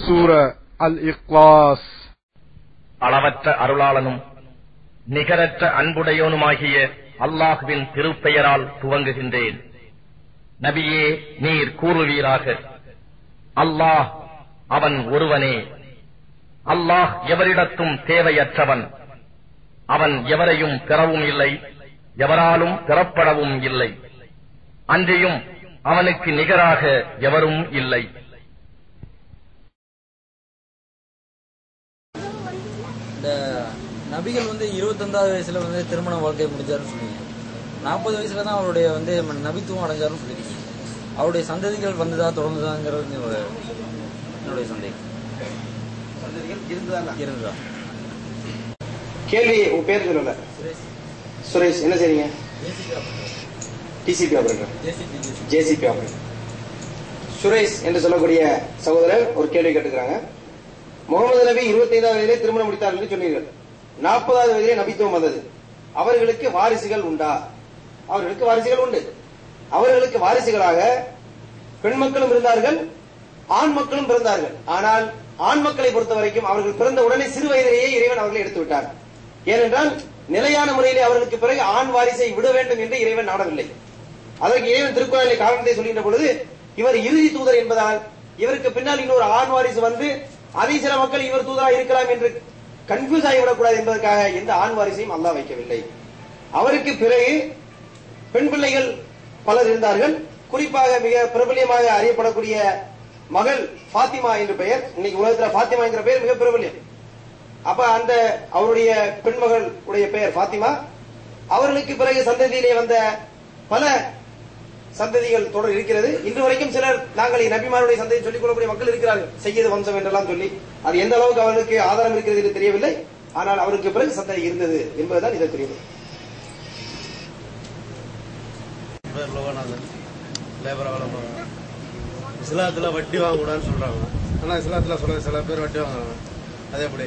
சூர அல் இக்லாஸ் அளவற்ற அருளாளனும் நிகரற்ற அன்புடையோனுமாகிய அல்லாஹுவின் திருப்பெயரால் துவங்குகின்றேன் நபியே நீர் கூறுவீராக அல்லாஹ் அவன் ஒருவனே அல்லாஹ் எவரிடத்தும் தேவையற்றவன் அவன் எவரையும் பெறவும் இல்லை எவராலும் பெறப்படவும் இல்லை அன்றியும் அவனுக்கு நிகராக எவரும் இல்லை இந்த நபிகள் வந்து இருபத்தொன்பதாவது வயசுல வந்து திருமண வாழ்க்கை முடிஞ்சாருன்னு சொன்னீங்க நாற்பது வயசுல தான் அவருடைய வந்து நபித்துவம் அடைஞ்சாருன்னு சொல்லியிருக்கீங்க அவருடைய சந்ததிகள் வந்ததா தொடர்ந்துதாங்கிறது ஒரு என்னுடைய சந்தேகம் இருந்ததா கேள்வி உங்க பேர் சொல்லல சுரேஷ் என்ன செய்றீங்க DCP operator JCB operator Suresh என்று சொல்லக்கூடிய சகோதரர் ஒரு கேள்வி கேட்டுக்கிறாங்க முகமது நபி இருபத்தி ஐந்தாவது வயதிலே திருமணம் முடித்தார்கள் என்று சொன்னீர்கள் நாற்பதாவது வயதிலே நபித்துவம் வந்தது அவர்களுக்கு வாரிசுகள் உண்டா அவர்களுக்கு வாரிசுகள் உண்டு அவர்களுக்கு வாரிசுகளாக பெண் மக்களும் இருந்தார்கள் ஆண் மக்களும் பிறந்தார்கள் ஆனால் ஆண் மக்களை பொறுத்த வரைக்கும் அவர்கள் பிறந்த உடனே சிறு வயதிலேயே இறைவன் அவர்களை எடுத்து விட்டார் ஏனென்றால் நிலையான முறையிலே அவர்களுக்கு பிறகு ஆண் வாரிசை விட வேண்டும் என்று இறைவன் நாடவில்லை அதற்கு இறைவன் திருக்குறளை காரணத்தை சொல்கின்ற பொழுது இவர் இறுதி தூதர் என்பதால் இவருக்கு பின்னால் இன்னொரு ஆண் வாரிசு வந்து அதை சில மக்கள் இவர் தூதராக இருக்கலாம் என்று கன்ஃபியூஸ் ஆகிவிடக்கூடாது என்பதற்காக எந்த ஆண் வாரிசையும் அல்லாஹ் வைக்கவில்லை அவருக்கு பிறகு பெண் பிள்ளைகள் பலர் இருந்தார்கள் குறிப்பாக மிக பிரபல்யமாக அறியப்படக்கூடிய மகள் ஃபாத்திமா என்று பெயர் இன்னைக்கு உலகத்துல ஃபாத்திமா என்கிற பெயர் மிக பிரபல்யம் அப்ப அந்த அவருடைய பெண்மகள் உடைய பெயர் ஃபாத்திமா அவர்களுக்கு பிறகு சந்ததியிலே வந்த பல சந்ததிகள் தொடர் இருக்கிறது இன்று வரைக்கும் சிலர் நாங்கள் நபிமாருடைய சந்ததி சொல்லிக் கொள்ளக்கூடிய மக்கள் இருக்கிறார்கள் செய்யது வம்சம் என்றெல்லாம் சொல்லி அது எந்த அளவுக்கு அவர்களுக்கு ஆதாரம் இருக்கிறது என்று தெரியவில்லை ஆனால் அவருக்கு பிறகு சந்ததி இருந்தது என்பதுதான் இதை தெரியும் பேர் லோகநாதன் லேபரா வேலை பார்க்குறேன் இஸ்லாத்துல வட்டி வாங்கக்கூடாதுன்னு சொல்றாங்க ஆனா இஸ்லாத்துல சொல்ல சில பேர் வட்டி வாங்குறாங்க அதே எப்படி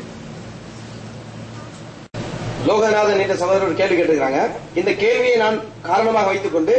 லோகநாதன் என்ற சகோதரர் ஒரு கேள்வி கேட்டிருக்காங்க இந்த கேள்வியை நான் காரணமாக வைத்துக் கொண்டு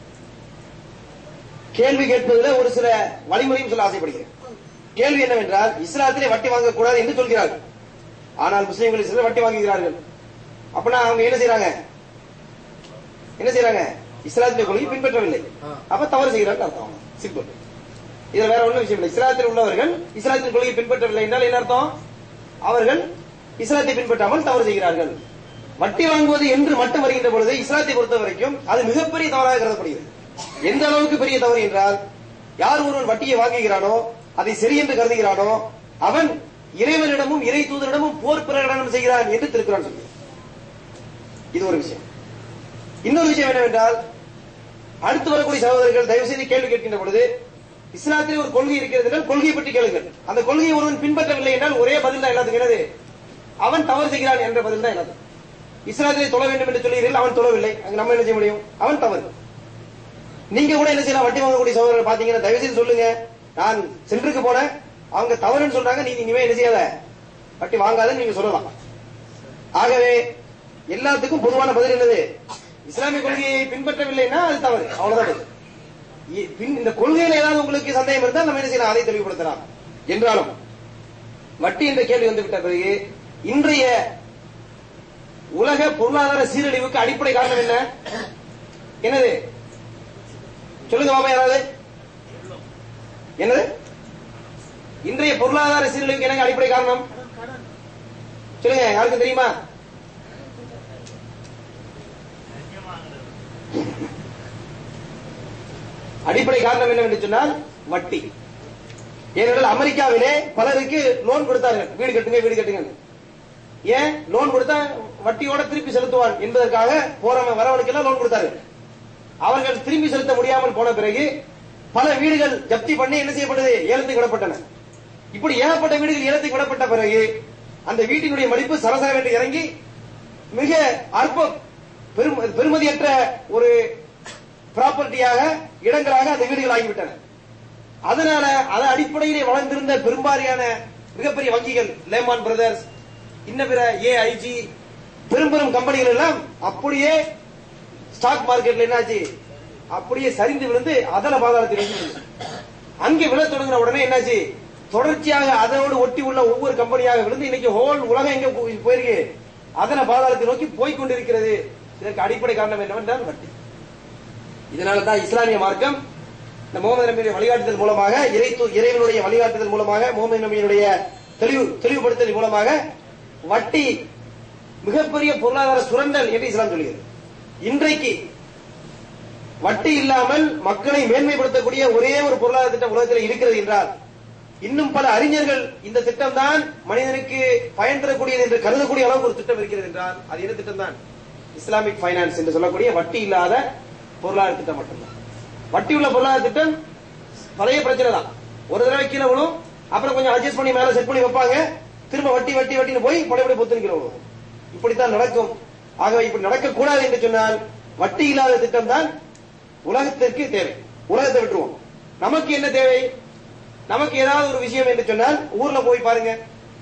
கேள்வி கேட்பதில் ஒரு சில வழிமுறையும் சொல்ல ஆசைப்படுகிறேன் கேள்வி என்னவென்றால் இஸ்லாத்திலே வட்டி வாங்கக்கூடாது என்று சொல்கிறார்கள் ஆனால் முஸ்லீம்கள் சிலர் வட்டி வாங்குகிறார்கள் அப்பனா அவங்க என்ன செய்யறாங்க என்ன செய்யறாங்க இஸ்லாத்திய கொள்கை பின்பற்றவில்லை அப்ப தவறு செய்கிறார்கள் அர்த்தம் சிம்பிள் இதுல வேற ஒண்ணும் விஷயம் இல்லை இஸ்லாத்தில் உள்ளவர்கள் இஸ்லாத்தின் கொள்கையை பின்பற்றவில்லை என்றால் என்ன அர்த்தம் அவர்கள் இஸ்லாத்தை பின்பற்றாமல் தவறு செய்கிறார்கள் வட்டி வாங்குவது என்று மட்டும் வருகின்ற பொழுது இஸ்லாத்தை பொறுத்த வரைக்கும் அது மிகப்பெரிய தவறாக கருதப்படுகிறது எந்த அளவுக்கு பெரிய தவறு என்றால் யார் ஒருவன் வட்டியை வாங்குகிறானோ அதை சரி என்று கருதுகிறானோ அவன் இறைவனிடமும் இறை தூதரிடமும் போர் பிரகடனம் செய்கிறான் என்று திருக்குறான் சொல்கிறான் இது ஒரு விஷயம் இன்னொரு விஷயம் என்னவென்றால் அடுத்து வரக்கூடிய சகோதரர்கள் தயவு செய்து கேள்வி கேட்கின்ற பொழுது இஸ்லாத்தில் ஒரு கொள்கை இருக்கிறது என்றால் கொள்கையை பற்றி கேளுங்கள் அந்த கொள்கையை ஒருவன் பின்பற்றவில்லை என்றால் ஒரே பதில் தான் எல்லாத்துக்கும் என்னது அவன் தவறு செய்கிறான் என்ற பதில் தான் என்னது இஸ்லாத்திலே தொழ வேண்டும் என்று சொல்கிறீர்கள் அவன் தொழவில்லை அங்க நம்ம என்ன செய்ய முடியும் அவன் தவறு நீங்க கூட என்ன செய்யலாம் வட்டி வாங்கக்கூடிய சகோதரர்கள் பாத்தீங்கன்னா தயவு செய்து சொல்லுங்க நான் சென்றுக்கு போனேன் அவங்க தவறுன்னு சொல்றாங்க நீ இனிமே என்ன செய்யாத வட்டி வாங்காதன்னு நீங்க சொல்லலாம் ஆகவே எல்லாத்துக்கும் பொதுவான பதில் என்னது இஸ்லாமிய கொள்கையை பின்பற்றவில்லைன்னா அது தவறு அவ்வளவுதான் பதில். இ- பின் இந்த கொள்கையில ஏதாவது உங்களுக்கு சந்தேகம் இருந்தால் நம்ம என்ன செய்யலாம் அதை தெளிவுபடுத்தலாம் என்றாலும் வட்டி என்ற கேள்வி வந்து விட்ட பிறகு இன்றைய உலக பொருளாதார சீரழிவுக்கு அடிப்படை காரணம் என்ன என்னது சொல்லுங்க மாமா யாராவது என்னது இன்றைய பொருளாதார சீரழிவுக்கு எனக்கு அடிப்படை காரணம் சொல்லுங்க யாருக்கும் தெரியுமா அடிப்படை காரணம் என்னவென்று சொன்னால் வட்டி ஏனென்றால் அமெரிக்காவிலே பலருக்கு லோன் கொடுத்தார்கள் வீடு கட்டுங்க வீடு கட்டுங்க ஏன் லோன் கொடுத்தா வட்டியோட திருப்பி செலுத்துவான் என்பதற்காக போறவன் வரவனுக்கெல்லாம் லோன் கொடுத்தார்கள் அவர்கள் திரும்பி செலுத்த முடியாமல் போன பிறகு பல வீடுகள் ஜப்தி பண்ணி என்ன செய்யப்பட்டது ஏலத்துக்கு விடப்பட்டன இப்படி ஏகப்பட்ட வீடுகள் ஏலத்துக்கு விடப்பட்ட பிறகு அந்த வீட்டினுடைய மதிப்பு சரசரவென்று இறங்கி மிக அற்ப பெரும்- பெருமதியற்ற ஒரு ப்ராப்பர்ட்டியாக இடங்களாக அந்த வீடுகள் ஆகிவிட்டன அதனால அதன் அடிப்படையிலே வளர்ந்திருந்த பெரும்பாலான மிகப்பெரிய வங்கிகள் லேமான் பிரதர்ஸ் இன்ன பிற ஏஐஜி பெரும் பெரும் கம்பெனிகள் எல்லாம் அப்படியே ஸ்டாக் மார்க்கெட்ல என்னாச்சு அப்படியே சரிந்து விழுந்து அதல பாதாளத்தில் விழுந்து அங்கே விழத் தொடங்கின உடனே என்னாச்சு தொடர்ச்சியாக அதோடு ஒட்டி உள்ள ஒவ்வொரு கம்பெனியாக விழுந்து இன்னைக்கு ஹோல் உலகம் எங்க போய்- போயிருக்கு அதன பாதாளத்தை நோக்கி போய் கொண்டிருக்கிறது இதற்கு அடிப்படை காரணம் என்னவென்றால் வட்டி இதனால தான் இஸ்லாமிய மார்க்கம் இந்த முகமது நபியுடைய வழிகாட்டுதல் மூலமாக இறை இறைவனுடைய வழிகாட்டுதல் மூலமாக முகமது நபியினுடைய தெளிவு தெளிவுபடுத்தல் மூலமாக வட்டி மிகப்பெரிய பொருளாதார சுரண்டல் என்று இஸ்லாம் சொல்கிறது இன்றைக்கு வட்டி இல்லாமல் மக்களை மேன்மைப்படுத்தக்கூடிய ஒரே ஒரு பொருளாதார திட்டம் உலகத்தில் இருக்கிறது என்றால் இன்னும் பல அறிஞர்கள் இந்த திட்டம் தான் மனிதனுக்கு பயன் தரக்கூடியது என்று கருதக்கூடிய அளவுக்கு ஒரு திட்டம் இருக்கிறது என்றால் அது என்ன திட்டம் தான் இஸ்லாமிக் ஃபைனான்ஸ் என்று சொல்லக்கூடிய வட்டி இல்லாத பொருளாதார திட்டம் மட்டும்தான் வட்டி உள்ள பொருளாதார திட்டம் பழைய பிரச்சனை தான் ஒரு தடவை கீழே விழும் அப்புறம் கொஞ்சம் அட்ஜஸ்ட் பண்ணி மேல செட் பண்ணி வைப்பாங்க திரும்ப வட்டி வட்டி வட்டின்னு போய் பழையபடி பொத்து கீழே விழும் இப்படித்தான் நடக்கும் ஆகவே இப்படி நடக்கக்கூடாது என்று சொன்னால் வட்டி இல்லாத திட்டம் தான் உலகத்திற்கு தேவை உலகத்தை விட்டுருவோம் நமக்கு என்ன தேவை நமக்கு ஏதாவது ஒரு விஷயம் என்று சொன்னால் ஊர்ல போய் பாருங்க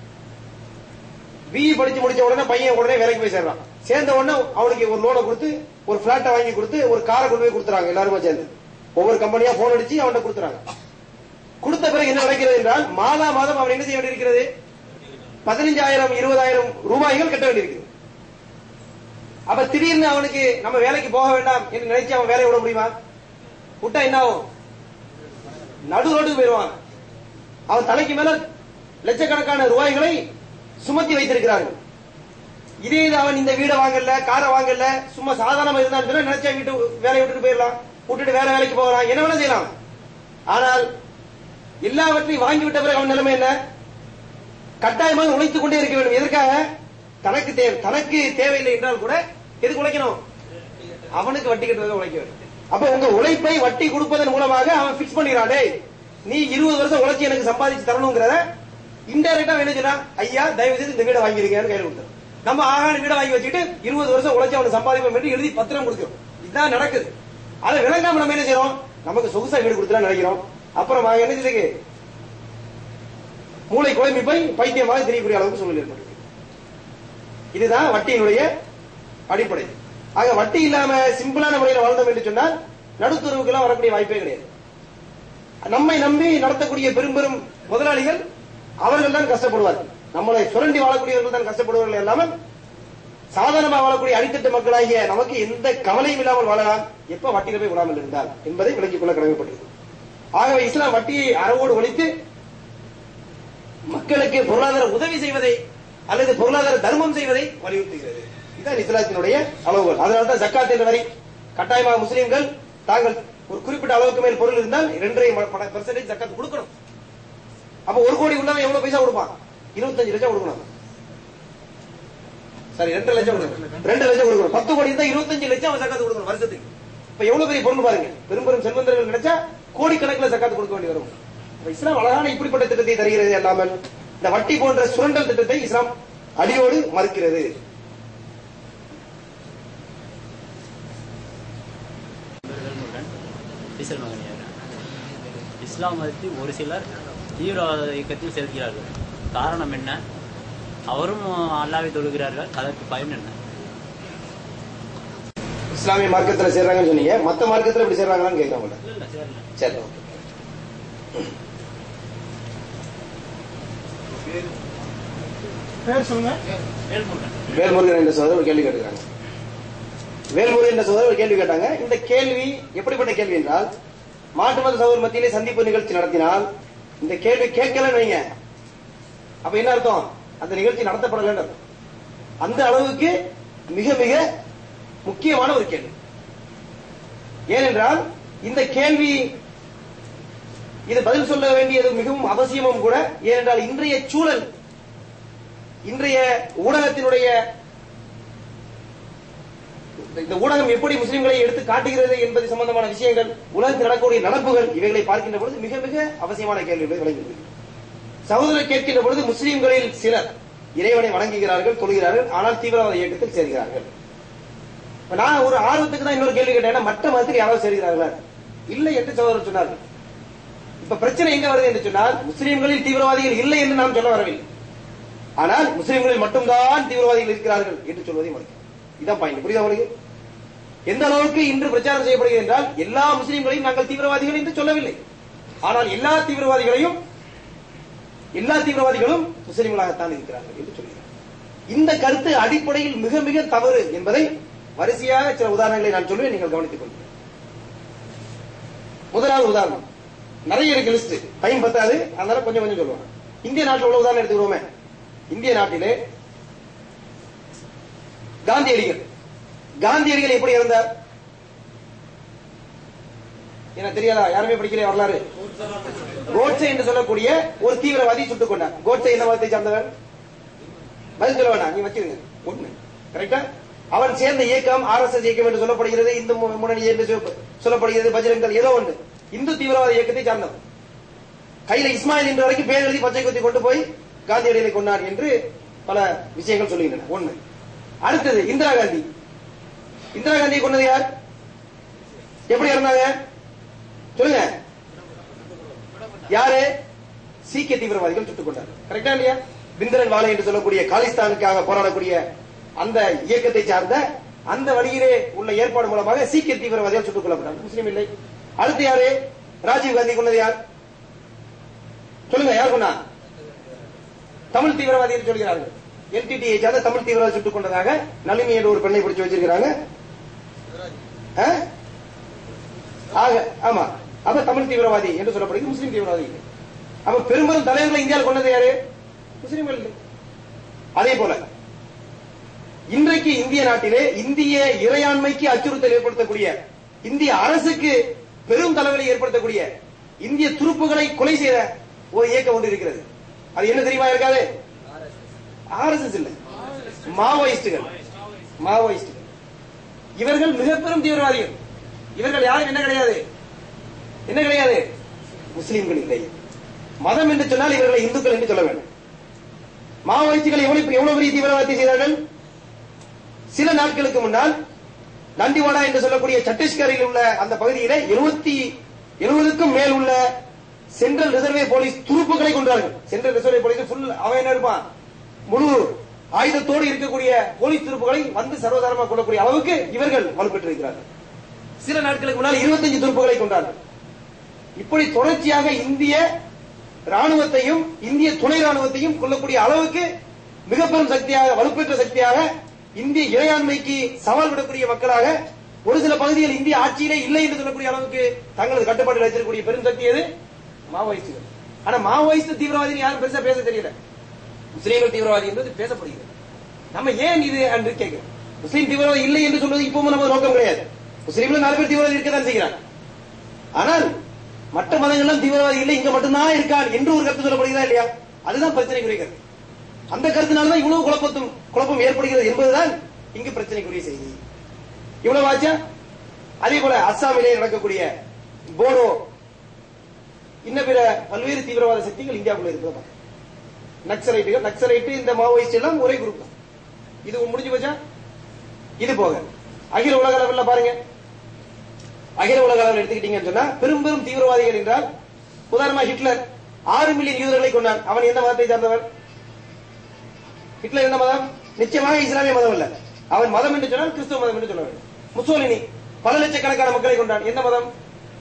பிஇ படிச்சு முடிச்ச உடனே பையன் உடனே வேலைக்கு போய் சேர்றான் சேர்ந்த உடனே அவனுக்கு ஒரு லோனை கொடுத்து ஒரு பிளாட்டை வாங்கி கொடுத்து ஒரு காரை கொண்டு போய் கொடுத்துறாங்க எல்லாருமே சேர்ந்து ஒவ்வொரு கம்பெனியா போன் அடிச்சு அவன்கிட்ட கொடுத்துறாங்க கொடுத்த பிறகு என்ன நடக்கிறது என்றால் மாதா மாதம் அவன் என்ன செய்ய வேண்டியிருக்கிறது பதினஞ்சாயிரம் இருபதாயிரம் ரூபாய்கள் கட்ட வேண்டியிருக்கிறது அப்ப திடீர்னு அவனுக்கு நம்ம வேலைக்கு போக வேண்டாம் என்று நினைச்சு அவன் வேலையை விட முடியுமா விட்டா என்ன ஆகும் நடு ரோட்டுக்கு போயிருவான் அவன் தலைக்கு மேல லட்சக்கணக்கான ரூபாய்களை சுமத்தி வைத்திருக்கிறார்கள் இதே இது அவன் இந்த வீடை வாங்கல காரை வாங்கல சும்மா சாதாரணமா இருந்தாலும் கூட நினைச்சா வீட்டு வேலையை விட்டுட்டு போயிடலாம் விட்டுட்டு வேற வேலைக்கு போகலாம் என்ன வேணா செய்யலாம் ஆனால் எல்லாவற்றையும் வாங்கி விட்ட பிறகு அவன் நிலைமை என்ன கட்டாயமாக உழைத்துக் கொண்டே இருக்க வேண்டும் எதற்காக தனக்கு தேவை தனக்கு தேவையில்லை என்றால் கூட எதுக்கு உழைக்கணும் அவனுக்கு வட்டி கட்டுறதை உழைக்க வேண்டும் அப்ப உங்க உழைப்பை வட்டி கொடுப்பதன் மூலமாக அவன் பிக்ஸ் பண்ணிடுறான் டேய் நீ இருபது வருஷம் உழைச்சி எனக்கு சம்பாதிச்சு தரணுங்கிறத இன்டைரக்டா என்ன சொன்னா ஐயா தயவு செய்து இந்த வீடை வாங்கிருக்கேன்னு கையில் கொடுத்தாரு நம்ம ஆகான வீடை வாங்கி வச்சுட்டு இருபது வருஷம் உழைச்சி அவனுக்கு சம்பாதிப்போம் என்று எழுதி பத்திரம் கொடுக்கிறோம் இதுதான் நடக்குது அதை விளங்காம நம்ம என்ன செய்யறோம் நமக்கு சொகுசா வீடு கொடுத்துலாம் நினைக்கிறோம் அப்புறம் வாங்க என்ன செய்யுது மூளை குழம்பி போய் பைத்தியமாக தெரியக்கூடிய அளவுக்கு சூழ்நிலை ஏற்படுது இதுதான் வட்டியினுடைய அடிப்படை ஆக வட்டி இல்லாம சிம்பிளான முறையில் வாழ்ந்தோம் என்று சொன்னால் நடுத்தருவுக்கெல்லாம் வரக்கூடிய வாய்ப்பே கிடையாது நம்மை நம்பி நடத்தக்கூடிய பெரும் பெரும் முதலாளிகள் அவர்கள் தான் கஷ்டப்படுவார்கள் நம்மளை சுரண்டி வாழக்கூடியவர்கள் தான் கஷ்டப்படுவார்கள் இல்லாமல் சாதாரணமாக வாழக்கூடிய அடித்தட்டு மக்களாகிய நமக்கு எந்த கவலையும் இல்லாமல் வாழலாம் எப்ப வட்டியில போய் விடாமல் இருந்தால் என்பதை விளக்கிக் கொள்ள கடமைப்பட்டது ஆகவே இஸ்லாம் வட்டியை அறவோடு ஒழித்து மக்களுக்கு பொருளாதார உதவி செய்வதை அல்லது பொருளாதார தர்மம் செய்வதை வலியுறுத்துகிறது இதுதான் இஸ்லாத்தினுடைய அளவுகள் அதனால்தான் ஜக்காத் என்ற வரி கட்டாயமாக முஸ்லிம்கள் தாங்கள் ஒரு குறிப்பிட்ட அளவுக்கு மேல் பொருள் இருந்தால் இரண்டரை பெர்சன்டேஜ் ஜக்காத் கொடுக்கணும் அப்ப ஒரு கோடி உள்ளவன் எவ்வளவு பைசா கொடுப்பான் இருபத்தஞ்சு லட்சம் கொடுக்கணும் சரி ரெண்டு லட்சம் கொடுக்கணும் ரெண்டு லட்சம் கொடுக்கணும் பத்து கோடி இருந்தா இருபத்தஞ்சு லட்சம் அவன் ஜக்காத்து கொடுக்கணும் வருஷத்துக்கு இப்ப எவ்வளவு பெரிய பொருள் பாருங்க பெரும் பெரும் செல்வந்தர்கள் நினைச்சா கோடிக்கணக்கில் ஜக்காத்து கொடுக்க வேண்டி வரும் அப்ப இஸ்லாம் அழகான இப்படிப்பட்ட திட்டத்தை தருகிறது அல்லாமல் இந்த வட்டி போன்ற சுரண்டல் திட்டத்தை இஸ்லாம் அடியோடு மறுக்கிறது டீசல் மகனியார் இஸ்லாம் மதத்தில் ஒரு சிலர் தீவிரவாத இயக்கத்தில் சேர்க்கிறார்கள் காரணம் என்ன அவரும் அல்லாவை தொழுகிறார்கள் அதற்கு பயன் என்ன இஸ்லாமிய மார்க்கத்துல சேர்றாங்கன்னு சொன்னீங்க மத்த மார்க்கத்துல இப்படி சேர்றாங்களான்னு கேட்கறாங்க இல்ல இல்ல சேரல சரி ஓகே வேல்முருகன் வேல்முருகன் என்ற சோதரர் ஒரு கேள்வி கேட்டுருக்காங்க வேல்முருகன் என்ற சோதரர் ஒரு கேள்வி கேட்டாங்க இந்த கேள்வி எப்படிப்பட்ட கேள்வி என்றால் மாட்டு மத சகோதரர் மத்தியிலே சந்திப்பு நிகழ்ச்சி நடத்தினால் இந்த கேள்வி கேட்கலன்னு வைங்க அப்ப என்ன அர்த்தம் அந்த நிகழ்ச்சி நடத்தப்படலன்னு அர்த்தம். அந்த அளவுக்கு மிக மிக முக்கியமான ஒரு கேள்வி ஏனென்றால் இந்த கேள்வி இது பதில் சொல்ல வேண்டியது மிகவும் அவசியமும் கூட ஏனென்றால் இன்றைய சூழல் இன்றைய ஊடகத்தினுடைய இந்த ஊடகம் எப்படி முஸ்லிம்களை எடுத்து காட்டுகிறது என்பது சம்பந்தமான விஷயங்கள் உலகத்தில் நடக்கக்கூடிய நடப்புகள் இவைகளை பார்க்கின்ற பொழுது மிக மிக அவசியமான கேள்விகளை விளங்குகிறது சகோதரர் கேட்கின்ற பொழுது முஸ்லிம்களில் சிலர் இறைவனை வணங்குகிறார்கள் தொழுகிறார்கள் ஆனால் தீவிரவாத இயக்கத்தில் சேர்கிறார்கள் இப்ப நான் ஒரு ஆர்வத்துக்கு தான் இன்னொரு கேள்வி கேட்டேன் மற்ற மதத்துக்கு யாராவது சேர்கிறார்களா இல்லை என்று சகோதரர் சொன்னார்கள் இப்ப பிரச்சனை எங்க வருது என்று சொன்னால் முஸ்லிம்களில் தீவிரவாதிகள் இல்லை என்று நாம் சொல்ல வரவில்லை ஆனால் முஸ்லிம்களில் மட்டும்தான் தீவிரவாதிகள் இருக்கிறார்கள் என்று சொல்வதை மறுக்கிறேன் இதான் பாயிண்ட் புரியுதா உங்களுக்கு எந்த அளவுக்கு இன்று பிரச்சாரம் செய்யப்படுகிறது என்றால் எல்லா முஸ்லிம்களையும் நாங்கள் தீவிரவாதிகள் என்று சொல்லவில்லை ஆனால் எல்லா தீவிரவாதிகளையும் எல்லா தீவிரவாதிகளும் முஸ்லிம்களாகத்தான் இருக்கிறார்கள் என்று சொல்கிறார் இந்த கருத்து அடிப்படையில் மிக மிக தவறு என்பதை வரிசையாக சில உதாரணங்களை நான் சொல்லுவேன் நீங்கள் கவனித்துக் கொள்ளுங்கள் முதலாவது உதாரணம் நிறைய இருக்கு லிஸ்ட் டைம் பத்தாது அதனால கொஞ்சம் கொஞ்சம் சொல்லுவாங்க இந்திய நாட்டில் உள்ள உதாரணம் எடுத்துக்கிறோமே இந்திய நாட்டிலே காந்தியடிகள் காந்தியடிகள் எப்படி இருந்தார் என்ன தெரியாதா யாருமே படிக்கல வரலாறு கோட்சே என்று சொல்லக்கூடிய ஒரு தீவிரவாதி சுட்டுக் கொண்டார் கோட்சே என்ன மதத்தை சார்ந்தவர் பதில் சொல்ல வேண்டாம் நீ வச்சிருங்க ஒண்ணு கரெக்டா அவன் சேர்ந்த இயக்கம் ஆர் எஸ் எஸ் இயக்கம் என்று சொல்லப்படுகிறது இந்து மு- முன்னணி என்று சொல்ல- சொல்லப்படுகிறது பஜ்ரங் தள் ஏதோ ஒன்று இந்து தீவிரவாத இயக்கத்தை சார்ந்தவன் கையில இஸ்மாயில் என்ற வரைக்கும் பேர் எழுதி பச்சை குத்தி கொண்டு போய் காந்தியடிகளை கொண்டார் என்று பல விஷயங்கள் சொல்லுகின்றன ஒண்ணு அடுத்தது இந்திரா காந்தி இந்திரா காந்தியை கொண்டது யார் எப்படி இருந்தாங்க சொல்லுங்க யாரு சீக்கிய தீவிரவாதிகள் சுட்டுக் கொண்டார் கரெக்டா இல்லையா பிந்திரன் வாலை என்று சொல்லக்கூடிய காலிஸ்தானுக்காக போராடக்கூடிய அந்த இயக்கத்தை சார்ந்த அந்த வழியிலே உள்ள ஏற்பாடு மூலமாக சீக்கிய தீவிரவாதிகள் சுட்டுக் கொல்லப்பட்டார் முஸ்லீம் இல்லை அடுத்து யாரு ராஜீவ் காந்தி கொண்டது யார் சொல்லுங்க யார் கொண்டா தமிழ் தீவிரவாதி என்று சொல்கிறார்கள் எல்டிடியை சார்ந்த தமிழ் தீவிரவாதி சுட்டுக் கொண்டதாக நளினி என்ற ஒரு பெண்ணை பிடிச்சு வச்சிருக்கிறாங்க ஆ? ஆக ஆமா அப்ப தமிழ் தீவிரவாதி என்று சொல்லப்படுகிறது முஸ்லீம் தீவிரவாதி இல்லை. அப்ப பெரும்பாலும் தலைவர்களை இந்தியாவில் கொண்டது யாரு முஸ்லீம்கள் இல்லை அதே போல இன்றைக்கு இந்திய நாட்டிலே இந்திய இறையாண்மைக்கு அச்சுறுத்தல் ஏற்படுத்தக்கூடிய இந்திய அரசுக்கு பெரும் தலைவலை ஏற்படுத்தக்கூடிய இந்திய துருப்புகளை கொலை செய்த ஒரு இயக்கம் ஒன்று இருக்கிறது அது என்ன தெரியுமா இருக்காது ஆர்எஸ்எஸ் இல்ல மாவோயிஸ்டுகள் மாவோயிஸ்டுகள் இவர்கள் மிக பெரும் தீவிரவாதிகள் இவர்கள் யாரும் என்ன கிடையாது என்ன கிடையாது முஸ்லிம்கள் இல்லை மதம் என்று சொன்னால் இவர்களை இந்துக்கள் என்று சொல்ல வேண்டும் மாவோயிஸ்டுகள் எவ்வளவு எவ்வளவு பெரிய தீவிரவாதத்தை செய்தார்கள் சில நாட்களுக்கு முன்னால் தண்டிவாடா என்று சொல்லக்கூடிய சத்தீஸ்கரில் உள்ள அந்த பகுதியில எழுபத்தி எழுபதுக்கும் மேல் உள்ள சென்ட்ரல் ரிசர்வே போலீஸ் துருப்புகளை கொண்டார்கள் சென்ட்ரல் ரிசர்வே போலீஸ் ஃபுல் அவன் என்ன இருப்பான் முழு ஆயுதத்தோடு இருக்கக்கூடிய போலீஸ் துருப்புகளை வந்து சர்வசாரமாக கொள்ளக்கூடிய அளவுக்கு இவர்கள் வலுப்பெற்றிருக்கிறார்கள் சில நாட்களுக்கு முன்னால் 25 துருப்புகளை கொண்டார்கள் இப்படி தொடர்ச்சியாக இந்திய ராணுவத்தையும் இந்திய துணை ராணுவத்தையும் கொள்ளக்கூடிய அளவுக்கு மிக பெரும் சக்தியாக வலுப்பெற்ற சக்தியாக இந்திய இறையாண்மைக்கு சவால் விடக்கூடிய மக்களாக ஒரு சில பகுதிகள் இந்திய ஆட்சியிலே இல்லை என்று சொல்லக்கூடிய அளவுக்கு தங்களது கட்டுப்பாட்டில் வச்சிருக்கக்கூடிய பெரும் சக்தி எது மாவோயிஸ்டுகள் ஆனா மாவோயிஸ்ட் தீவிரவாதி யாரும் பெருசா பேச தெரியல முஸ்லீம்கள் தீவிரவாதி என்பது பேசப்படுகிறது நம்ம ஏன் இது என்று கேட்கிறோம் முஸ்லீம் தீவிரவாதி இல்லை என்று சொல்வது இப்பவும் நமது நோக்கம் கிடையாது முஸ்லீம்கள் நாலு பேர் தீவிரவாதி இருக்கத்தான் செய்கிறாங்க ஆனால் மற்ற மதங்கள்லாம் தீவிரவாதி இல்லை இங்க மட்டும்தான் இருக்கான் என்று ஒரு கருத்து சொல்லப்படுகிறதா இல்லையா அதுதான் பிரச்சனைக்குரிய கருத்து அந்த கருத்தினால்தான் இவ்வளவு குழப்பத்தும் குழப்பம் ஏற்படுகிறது என்பதுதான் இங்கு பிரச்சனைக்குரிய செய்தி இவ்வளவு ஆச்சா அதே போல அஸ்ஸாமிலே நடக்கக்கூடிய போடோ இன்ன பிற பல்வேறு தீவிரவாத சக்திகள் இந்தியாவுக்குள்ள இருக்கிறதா நக்சலைட்டுகள் நக்சலைட்டு இந்த மாவோயிஸ்ட் எல்லாம் ஒரே குரூப் தான் இது முடிஞ்சு போச்சா இது போக அகில உலக அளவில் பாருங்க அகில உலக அளவில் எடுத்துக்கிட்டீங்கன்னு சொன்னா பெரும் பெரும் தீவிரவாதிகள் என்றால் உதாரணமா ஹிட்லர் ஆறு மில்லியன் யூதர்களை கொண்டான் அவன் எந்த மதத்தை சார்ந்தவன் ஹிட்லர் எந்த மதம் நிச்சயமாக இஸ்லாமிய மதம் அல்ல அவன் மதம் என்று சொன்னால் கிறிஸ்துவ மதம் என்று சொல்ல வேண்டும் முசோலினி பல லட்சக்கணக்கான மக்களை கொண்டான் எந்த மதம்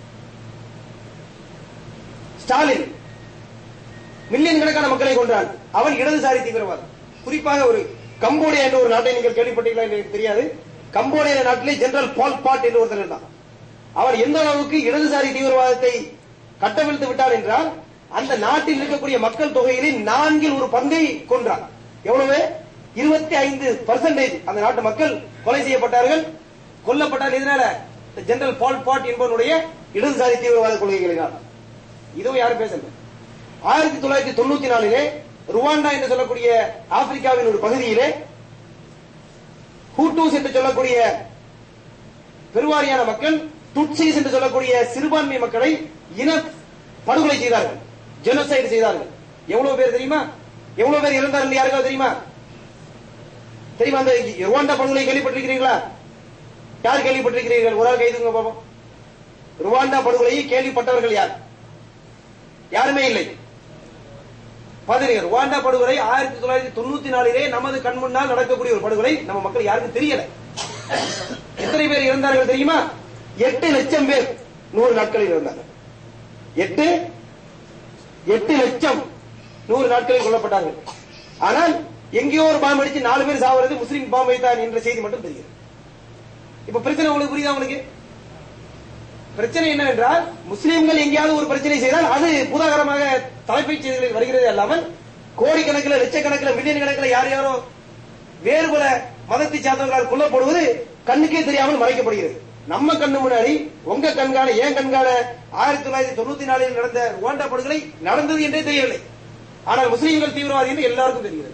ஸ்டாலின் மில்லியன் கணக்கான மக்களை கொன்றான் அவன் இடதுசாரி தீவிரவாதம் குறிப்பாக ஒரு கம்போடியா என்ற ஒரு நாட்டை நீங்கள் கேள்விப்பட்டீங்களா என்று எனக்கு தெரியாது கம்போடியா நாட்டிலே ஜெனரல் பால் பாட் என்று ஒருத்தர் இருந்தான் அவர் எந்த அளவுக்கு இடதுசாரி தீவிரவாதத்தை கட்டவிழ்த்து விட்டார் என்றால் அந்த நாட்டில் இருக்கக்கூடிய மக்கள் தொகையிலே நான்கில் ஒரு பங்கை கொன்றார் எவ்வளவு இருபத்தி ஐந்து பர்சன்டேஜ் அந்த நாட்டு மக்கள் கொலை செய்யப்பட்டார்கள் கொல்லப்பட்டார் இதனால ஜெனரல் பால் பாட் என்பவனுடைய இடதுசாரி தீவிரவாத கொள்கைகளினால் இதுவும் யாரும் பேசல ஆயிரத்தி தொள்ளாயிரத்தி தொண்ணூத்தி நாலிலே ருவாண்டா என்று சொல்லக்கூடிய ஆப்பிரிக்காவின் ஒரு பகுதியிலே ஹூட்டூஸ் என்று சொல்லக்கூடிய பெருவாரியான மக்கள் துட்சிஸ் என்று சொல்லக்கூடிய சிறுபான்மை மக்களை இன படுகொலை செய்தார்கள் ஜெனோசைடு செய்தார்கள் எவ்வளவு பேர் தெரியுமா எவ்வளவு பேர் இறந்தார்கள் யாருக்காவது தெரியுமா தெரியுமா அந்த ருவாண்டா படுகொலை கேள்விப்பட்டிருக்கிறீர்களா யார் கேள்விப்பட்டிருக்கிறீர்கள் ஒரு ஆள் கைதுங்க பாப்போம் ருவாண்டா படுகொலையை கேள்விப்பட்டவர்கள் யார் யாருமே இல்லை பாத்தீங்க ருவாண்டா படுகொலை ஆயிரத்தி தொள்ளாயிரத்தி தொண்ணூத்தி நாலிலே நமது கண் முன்னால் நடக்கக்கூடிய ஒரு படுகொலை நம்ம மக்கள் யாருக்கும் தெரியல எத்தனை பேர் இறந்தார்கள் தெரியுமா எட்டு லட்சம் பேர் நூறு நாட்களில் இருந்தார்கள் எட்டு எட்டு லட்சம் நூறு நாட்களில் கொல்லப்பட்டார்கள் ஆனால் எங்கேயோ ஒரு பாம்பு அடிச்சு நாலு பேர் சாவறது முஸ்லீம் பாம்பு வைத்தான் என்ற செய்தி மட்டும் தெரிகிறது இப்ப பிரச்சனை உங்களுக்கு புரியுதா உங்களுக்கு பிரச்சனை என்னவென்றால் முஸ்லீம்கள் எங்கேயாவது ஒரு பிரச்சனை செய்தால் அது பூதாகரமாக தலைப்புச் செய்திகளில் வருகிறதே அல்லாமல் கோடிக்கணக்கில் லட்சக்கணக்கில் மில்லியன் கணக்கில் யார் யாரோ வேறு பல மதத்தை சார்ந்தவர்களால் கொல்லப்படுவது கண்ணுக்கே தெரியாமல் மறைக்கப்படுகிறது நம்ம கண்ணு முன்னாடி உங்க கண்காண ஏன் கண்காண ஆயிரத்தி தொள்ளாயிரத்தி தொண்ணூத்தி நாலில் நடந்த ருவாண்டா படுகொலை நடந்தது என்றே தெரியவில்லை ஆனால் முஸ்லீம்கள் தீவிரவாதி என்று எல்லாருக்கும் தெரிகிறது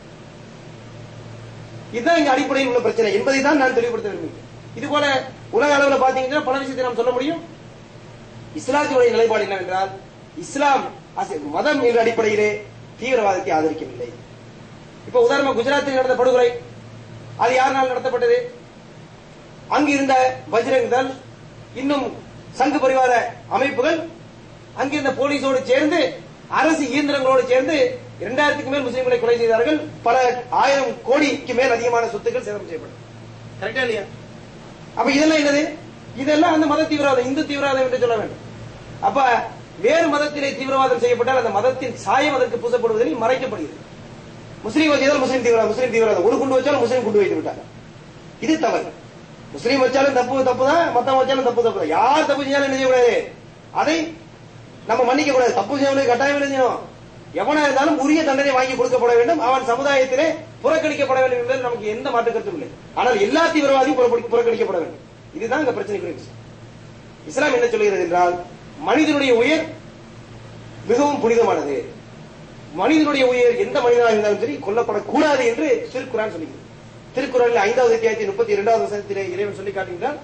இதுதான் இங்க அடிப்படையில் உள்ள பிரச்சனை என்பதை தான் நான் தெளிவுபடுத்த விரும்புகிறேன் இது போல உலக அளவில் பாத்தீங்கன்னா பல விஷயத்தை நாம் சொல்ல முடியும் இஸ்லாத்தினுடைய நிலைப்பாடு என்னவென்றால் இஸ்லாம் as a மதம் என்ற அடிப்படையிலே தீவிரவாதத்தை ஆதரிக்கவில்லை இப்ப உதாரணமா குஜராத்தில் நடந்த படுகொலை அது யாருனால் நடத்தப்பட்டது அங்கு இருந்த பஜ்ரங் தள் இன்னும் சங்கு பரிவார அமைப்புகள் அங்கிருந்த போலீஸோடு சேர்ந்து அரசு இயந்திரங்களோடு சேர்ந்து இரண்டாயிரத்துக்கு மேல் முஸ்லிம்களை கொலை செய்தார்கள் பல ஆயிரம் கோடிக்கு மேல் அதிகமான சொத்துக்கள் சேதம் செய்யப்பட்டது கரெக்டா இல்லையா அப்ப இதெல்லாம் என்னது இதெல்லாம் அந்த மத தீவிரவாதம் இந்து தீவிரவாதம் என்று சொல்ல வேண்டும் அப்ப வேறு மதத்திலே தீவிரவாதம் செய்யப்பட்டால் அந்த மதத்தின் சாயம் அதற்கு பூசப்படுவதில் மறைக்கப்படுகிறது முஸ்லீம் வச்சாலும் முஸ்லீம் தீவிரவாதம் முஸ்லீம் தீவிரவாதம் ஒரு குண்டு வச்சாலும் முஸ்லீம் குண்டு வைத்து விட்டாங்க இது தவறு முஸ்லீம் வச்சாலும் தப்பு தப்பு தான் மத்தவங்க வச்சாலும் தப்பு தப்பு தான் யார் தப்பு செஞ்சாலும் என்ன செய்யக்கூடாது அதை நம்ம மன்னிக்க கூடாது தப்பு செய்யணும் கட்டாயம் என்ன செய்யணும் எவனா இருந்தாலும் உரிய தண்டனை வாங்கி கொடுக்கப்பட வேண்டும் அவன் சமுதாயத்திலே புறக்கணிக்கப்பட வேண்டும் என்பதில் நமக்கு எந்த மாற்று கருத்தும் இல்லை ஆனால் எல்லா தீவிரவாதியும் புறப்படி- புறக்கணிக்கப்பட வேண்டும் இதுதான் இந்த பிரச்சனைக்குரிய விஷயம் இஸ்லாம் என்ன சொல்கிறது என்றால் மனிதனுடைய உயிர் மிகவும் புனிதமானது மனிதனுடைய உயிர் எந்த மனிதனாக இருந்தாலும் சரி கொல்லப்படக்கூடாது என்று திருக்குறான் சொல்லுகிறது திருக்குறளில் ஐந்தாவது அத்தியாயத்தின் முப்பத்தி இரண்டாவது வசனத்திலே இறைவன் சொல்லி காட்டுகிறார்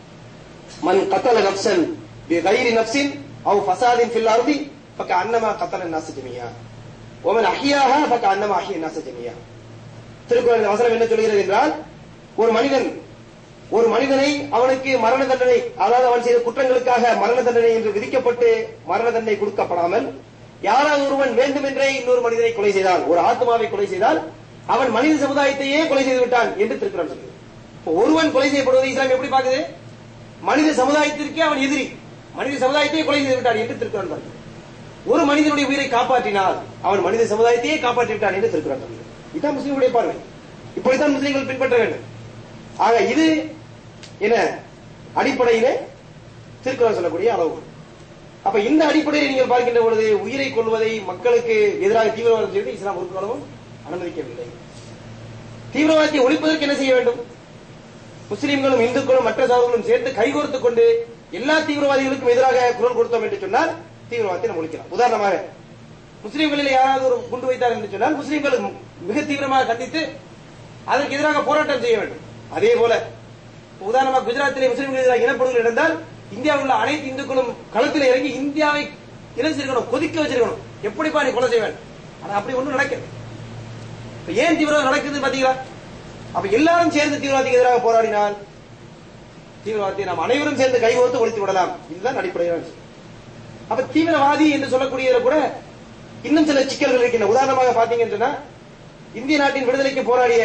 மன் கத்தல நப்சன் கைரி நப்சின் அவ் ஃபசாதின் ஃபில் அர்தி ஃபக்க அன்னமா கத்தல நாச ஜமியா ஒமன் அஹியாக ஃபக்க அன்னமா அஹிய நாச ஜமியா திருக்குறள் வசனம் என்ன சொல்கிறது என்றால் ஒரு மனிதன் ஒரு மனிதனை அவனுக்கு மரண தண்டனை அதாவது அவன் செய்த குற்றங்களுக்காக மரண தண்டனை என்று விதிக்கப்பட்டு மரண தண்டனை கொடுக்கப்படாமல் யாராவது ஒருவன் வேண்டுமென்றே இன்னொரு மனிதனை கொலை செய்தால் ஒரு ஆத்மாவை கொலை செய்தால் அவன் மனித சமுதாயத்தையே கொலை செய்து விட்டான் என்று திருக்குறள் சொல்கிறது இப்போ ஒருவன் கொலை செய்யப்படுவதை இஸ்லாம் எப்படி பார்க்குது மனித சமுதாயத்திற்கே அவன் எதிரி மனித சமுதாயத்தையே கொலை செய்து விட்டான் என்று திருக்குறள் பார்க்கிறது ஒரு மனிதனுடைய உயிரை காப்பாற்றினால் அவன் மனித சமுதாயத்தையே காப்பாற்றி விட்டான் என்று திருக்குறள் சொல்கிறது இதுதான் முஸ்லீம்களுடைய பார்வை இப்படித்தான் முஸ்லீம்கள் பின்பற்ற வேண்டும் ஆக இது என்ன அடிப்படையிலே திருக்குறள் சொல்லக்கூடிய அளவு அப்ப இந்த அடிப்படையில் நீங்கள் பார்க்கின்ற பொழுது உயிரை கொள்வதை மக்களுக்கு எதிராக தீவிரவாதம் செய்வது இஸ்லாம் ஒரு காலமும் அனுமதிக்கவில்லை தீவிரவாதத்தை ஒழிப்பதற்கு என்ன செய்ய வேண்டும் முஸ்லிம்களும் இந்துக்களும் மற்ற சாதர்களும் சேர்ந்து கைகோர்த்துக் கொண்டு எல்லா தீவிரவாதிகளுக்கும் எதிராக குரல் கொடுத்தோம் என்று சொன்னால் தீவிரவாதத்தை நம்ம ஒழிக்கலாம் உதாரணமாக முஸ்லிம்களில் யாராவது ஒரு குண்டு வைத்தார் என்று சொன்னால் முஸ்லிம்கள் மிக தீவிரமாக கண்டித்து அதற்கு எதிராக போராட்டம் செய்ய வேண்டும் அதே போல உதாரணமாக குஜராத்திலே முஸ்லிம்கள் எதிராக இனப்படுகொலை நடந்தால் இந்தியாவில் உள்ள அனைத்து இந்துக்களும் களத்தில் இறங்கி இந்தியாவை என்ன செய்யணும் கொதிக்க வச்சிருக்கணும் எப்படிப்பா நீ கொலை செய்வேன் ஆனா அப்படி ஒண்ணும் நடக்குது இப்ப ஏன் தீவிரவாதம் நடக்குது பாத்தீங்களா அப்ப எல்லாரும் சேர்ந்து தீவிரவாதிக்கு எதிராக போராடினால் தீவிரவாதத்தை நாம் அனைவரும் சேர்ந்து கைகோர்த்து ஒழித்து விடலாம் இதுதான் அடிப்படையான விஷயம். அப்ப தீவிரவாதி என்று சொல்லக்கூடியதுல கூட இன்னும் சில சிக்கல்கள் இருக்கின்றன உதாரணமாக பாத்தீங்கன்னு சொன்னா இந்திய நாட்டின் விடுதலைக்கு போராடிய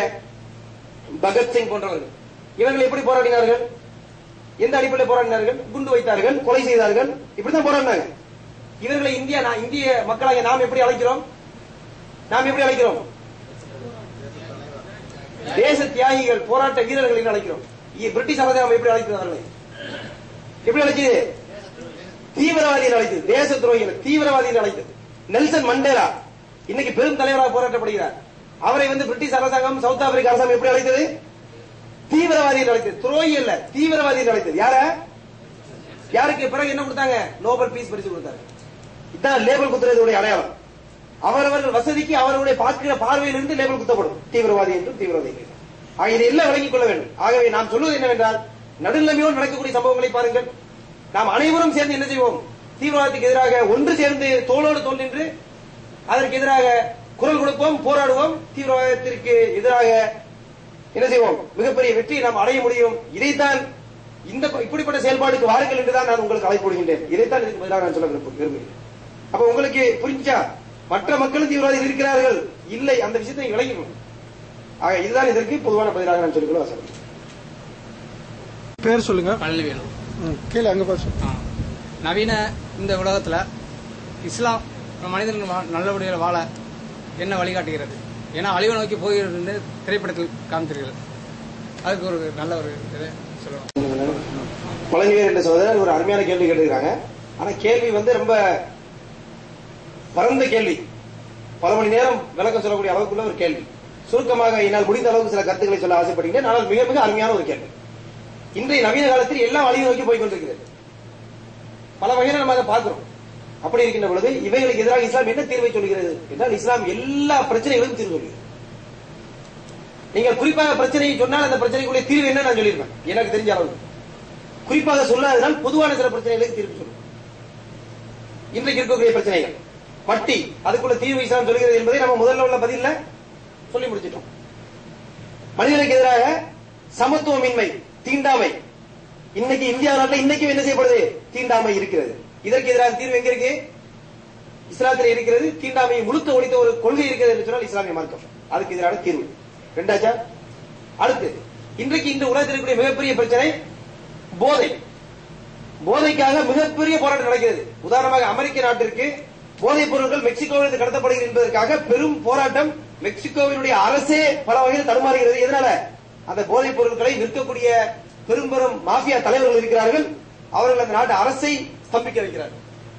பகத்சிங் போன்றவர்கள் இவர்கள் எப்படி போராடினார்கள் எந்த அடிப்படையில் போராடினார்கள் குண்டு வைத்தார்கள் கொலை செய்தார்கள் இப்படிதான் போராடினாங்க இவர்களை இந்தியா நா- இந்திய மக்களாக நாம் எப்படி அழைக்கிறோம் நாம் எப்படி அழைக்கிறோம் தேச தியாகிகள் போராட்ட வீரர்கள் என்று அழைக்கிறோம் இ- பிரிட்டிஷ் அரசாங்கம் எப்படி அழைக்கிறார்கள் எப்படி அழைச்சது தீவிரவாதி என்று அழைத்தது தேச துரோகிகள் தீவிரவாதி என்று அழைத்தது நெல்சன் மண்டேலா இன்னைக்கு பெரும் தலைவராக போராட்டப்படுகிறார் அவரை வந்து பிரிட்டிஷ் அரசாங்கம் சவுத் ஆப்பிரிக்கா அரசாங்கம் எப்படி அழைத்தது தீவிரவாதி என்று அழைத்தது துரோகி அல்ல தீவிரவாதி என்று அழைத்தது யார யாருக்கு பிறகு என்ன கொடுத்தாங்க நோபல் பீஸ் பரிசு கொடுத்தாங்க இதான் லேபிள் குத்துறதுடைய அடையாளம் அவரவர்கள் வசதிக்கு அவர்களுடைய பார்க்கிற பார்வையிலிருந்து லேபிள் குத்தப்படும் தீவிரவாதி என்றும் தீவிரவாதி என்றும். ஆக இதை எல்லாம் விளங்கிக் கொள்ள வேண்டும் ஆகவே நாம் சொல்வது என்னவென்றால் நடுநிலைமையோடு நடக்கக்கூடிய சம்பவங்களை பாருங்கள் நாம் அனைவரும் சேர்ந்து என்ன செய்வோம் தீவிரவாதத்துக்கு எதிராக ஒன்று சேர்ந்து தோளோடு தோல் நின்று அதற்கு எதிராக குரல் கொடுப்போம் போராடுவோம் தீவிரவாதத்திற்கு எதிராக என்ன செய்வோம் மிகப்பெரிய வெற்றி நாம் அடைய முடியும் இதைத்தான் இந்த இப்படிப்பட்ட செயல்பாடுக்கு வாருங்கள் என்றுதான் நான் உங்களுக்கு அழைப்பு விடுகின்றேன் இதைத்தான் இதுக்கு பதிலாக நான் சொல்ல விரும்பு- விரும்புகிறேன் அப்ப உங்களுக்கு புரிஞ்சா மற்ற மக்களும் தீவிரவாதிகள் இருக்கிறார்கள் இல்லை அந்த விஷயத்தை நீங்க விளங்கிக்கணும் ஆக இதுதான் இதற்கு பொதுவான பதிலாக நான் சொல்லிக்கொள்ள வசனம் பேர் சொல்லுங்க பழனிவேலு ம், கீழே அங்க பாரு ஆ. நவீன இந்த உலகத்துல இஸ்லாம் மனிதன் வா- நல்லபடியாக வாழ என்ன வழிகாட்டுகிறது ஏன்னா அழிவை நோக்கி போகிறது என்று திரைப்படத்தில் காமிச்சிருக்கிறது அதுக்கு ஒரு நல்ல ஒரு இதை சொல்லணும் பழனிவேர் என்ற சகோதரர் ஒரு அருமையான கேள்வி கேட்டிருக்காங்க ஆனா கேள்வி வந்து ரொம்ப பரந்த கேள்வி பல மணி நேரம் விளக்கம் சொல்லக்கூடிய அளவுக்குள்ள ஒரு கேள்வி சுருக்கமாக என்னால் முடிந்த அளவுக்கு சில கருத்துக்களை சொல்ல ஆசைப்படுகிறேன் ஆனால் மிக மிக அருமையான ஒரு கேள்வி இன்றைய நவீன காலத்தில் எல்லாம் அழிவு நோக்கி போய் கொண்டிருக்கிறது பல வகையில நம்ம அதை பார்க்கிறோம் அப்படி இருக்கின்ற பொழுது இவைகளுக்கு எதிராக இஸ்லாம் என்ன தீர்வை சொல்கிறது என்றால் இஸ்லாம் எல்லா பிரச்சனைகளுக்கும் தீர்வு சொல்கிறது நீங்கள் குறிப்பாக பிரச்சனையை சொன்னால் அந்த பிரச்சனைக்குள்ளே தீர்வு என்ன நான் சொல்லியிருப்பேன் எனக்கு தெரிஞ்ச அளவு குறிப்பாக சொல்லாததால் பொதுவான சில பிரச்சனைகளுக்கு தீர்வு சொல்லுவேன் இன்றைக்கு இருக்கக்கூடிய பிரச்சனைகள் வட்டி அதுக்குள்ள தீர்வு இஸ்லாம் சொல்கிறது என்பதை நம்ம முதல்ல உள்ள பதில்ல சொல்லி முடிச்சிட்டோம் மனிதனுக்கு எதிராக சமத்துவமின்மை தீண்டாமை இன்னைக்கு இந்தியா நாட்டில் இன்னைக்கும் என்ன செய்யப்படுது தீண்டாமை இருக்கிறது இதற்கு எதிராக தீர்வு எங்க இருக்கு இஸ்லாத்தில் இருக்கிறது தீண்டாமையை முழுக்க ஒழித்த ஒரு கொள்கை இருக்கிறது என்று சொன்னால் இஸ்லாமிய மார்க்கம் அதுக்கு எதிரான தீர்வு ரெண்டாச்சா அடுத்து இன்றைக்கு இந்த உலகத்தில் இருக்கக்கூடிய மிகப்பெரிய பிரச்சனை போதை போதைக்காக மிகப்பெரிய போராட்டம் நடக்கிறது உதாரணமாக அமெரிக்க நாட்டிற்கு போதைப் பொருட்கள் மெக்சிகோவிலிருந்து கடத்தப்படுகிறது என்பதற்காக பெரும் போராட்டம் மெக்சிகோவினுடைய அரசே பல வகையில் தடுமாறுகிறது எதனால அந்த போதைப் பொருட்களை விற்கக்கூடிய பெரும் பெரும் மாஃபியா தலைவர்கள் இருக்கிறார்கள் அவர்கள் அந்த நாட்டு அரசை ஸ்தம்பிக்க வைக்கிறார்கள்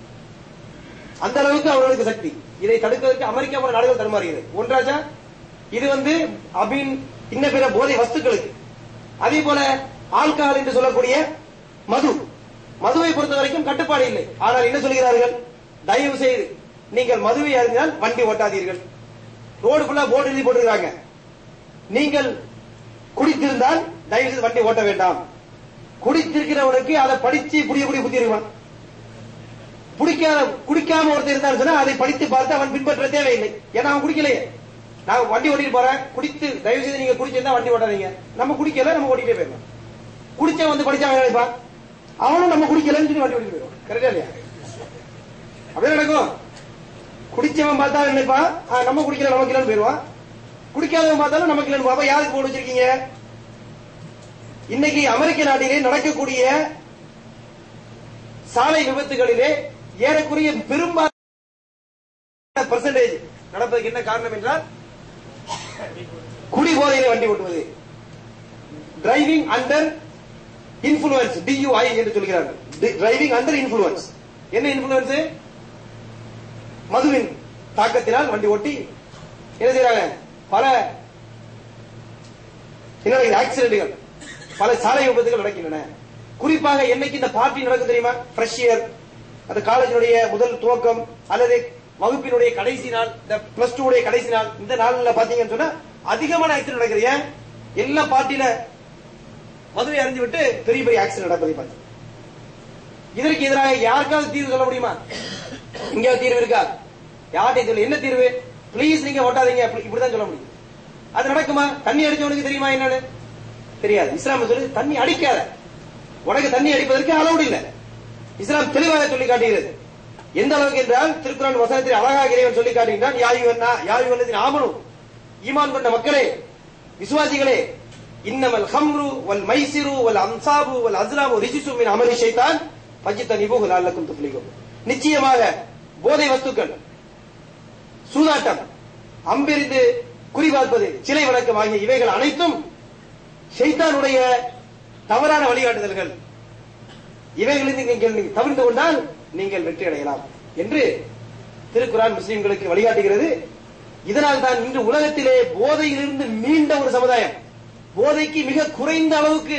அந்த அளவுக்கு அவர்களுக்கு சக்தி இதை தடுப்பதற்கு அமெரிக்கா போன்ற நாடுகள் தடுமாறுகிறது ஒன்றாச்சா இது வந்து அபின் இன்ன பிற போதை வஸ்துக்களுக்கு அதே போல ஆல்கஹால் என்று சொல்லக்கூடிய மது மதுவை பொறுத்த வரைக்கும் கட்டுப்பாடு இல்லை ஆனால் என்ன சொல்கிறார்கள் தயவு செய்து நீங்கள் மதுவை அறிந்தால் வண்டி ஓட்டாதீர்கள் ரோடு ஃபுல்லா போர்டு எழுதி போட்டிருக்காங்க நீங்கள் குடித்திருந்தால் தயவு செய்து வண்டி ஓட்ட வேண்டாம் குடித்திருக்கிறவனுக்கு அதை படிச்சு புடிய புடிய குத்திடுவான் குடிக்காத குடிக்காம ஒருத்தர் இருந்தான்னு சொன்னா அதை படித்து பார்த்து அவன் பின்பற்ற தேவையில்லை ஏன்னா அவன் குடிக்கலையே நான் வண்டி ஓட்டிட்டு போறேன் குடித்து தயவு செய்து நீங்க குடிச்சிருந்தா வண்டி ஓட்டாதீங்க நம்ம குடிக்கல நம்ம ஓட்டிட்டே போயிடலாம் குடிச்சவன் வந்து படிச்சா அவன் நினைப்பான் அவனும் நம்ம குடிக்கலன்னு சொல்லி வண்டி ஓட்டிட்டு போயிடுவான் கரெக்டா இல்லையா அப்படியே நடக்கும் குடிச்சவன் பார்த்தா நினைப்பான் ஆ, நம்ம குடிக்கல நமக்கு இல்லைன்னு போயிடுவான் குடிக்காதவன் பார்த்தாலும் நமக்கு இல்லைன்னு அப்ப யாருக்கு போட்டு வச்சிருக்கீங்க இன்னைக்கு அமெரிக்க நாட்டிலே நடக்கக்கூடிய சாலை விபத்துகளிலே ஏறக்குறைய பெரும்பாலான பர்சன்டேஜ் நடப்பதற்கு என்ன காரணம் என்றால் குடி போதையிலே வண்டி ஓட்டுவது டிரைவிங் அண்டர் இன்ஃபுளுன்ஸ் டியூஐ என்று சொல்கிறார்கள் டிரைவிங் அண்டர் இன்ஃபுளுன்ஸ் என்ன இன்ஃபுளுன்ஸ் மதுவின் தாக்கத்தினால் வண்டி ஓட்டி என்ன செய்யறாங்க பல என்ன ஆக்சிடென்ட்கள் பல சாலை விபத்துகள் நடக்கின்றன குறிப்பாக என்னைக்கு இந்த பார்ட்டி நடக்கும் தெரியுமா ஃப்ரெஷ் இயர் அந்த காலேஜினுடைய முதல் துவக்கம் அல்லது வகுப்பினுடைய கடைசி நாள் இந்த பிளஸ் டூ உடைய கடைசி நாள் இந்த நாள்ல பாத்தீங்கன்னு சொன்னா அதிகமான ஆக்சிடென்ட் நடக்குது ஏன் எல்லா பார்ட்டியில மதுவை அறிந்து விட்டு பெரிய பெரிய ஆக்சிடென்ட் நடப்பதை பார்த்து இதற்கு எதிராக யாருக்காவது தீர்வு சொல்ல முடியுமா இங்க தீர்வு இருக்கா யார்கிட்ட சொல்ல என்ன தீர்வு ப்ளீஸ் நீங்க ஓட்டாதீங்க அப்படி- இப்படிதான் சொல்ல முடியும் அது நடக்குமா தண்ணி அடிச்சவனுக்கு தெரியுமா என்னன்னு தெரியாது இஸ்லாம் சொல்லு தண்ணி அடிக்காத உனக்கு தண்ணி அடிப்பதற்கு அளவுடு இல்ல இஸ்லாம் தெளிவாக சொல்லி காட்டுகிறது எந்த அளவுக்கு என்றால் திருக்குறான் வசனத்தில் அழகாக இறைவன் சொல்லி காட்டுகின்றான் யாயுவன்னா யாயுவல்லதின் ஆமனும் ஈமான் கொண்ட மக்களே விசுவாசிகளே இன்னமல் ஹம்ரு வல் மைசிரு வல் அம்சாபு வல் அஸ்லாமு ரிஜிசு மின் அமலி ஷைத்தான் பஜித்தனிபு லல்லக்கும் துஃப்லிகும் நிச்சயமாக போதை வஸ்துக்கள் சூதாட்டம் அம்பெறிந்து குறிபார்ப்பது சிலை வணக்கம் ஆகிய இவைகள் அனைத்தும் ஷைத்தானுடைய தவறான வழிகாட்டுதல்கள் இவைகளிலிருந்து நீங்கள் நீங்கள் தவிர்த்து கொண்டால் நீங்கள் வெற்றி அடையலாம் என்று திருக்குரான் முஸ்லிம்களுக்கு வழிகாட்டுகிறது இதனால் தான் இன்று உலகத்திலே போதையிலிருந்து மீண்ட ஒரு சமுதாயம் போதைக்கு மிக குறைந்த அளவுக்கு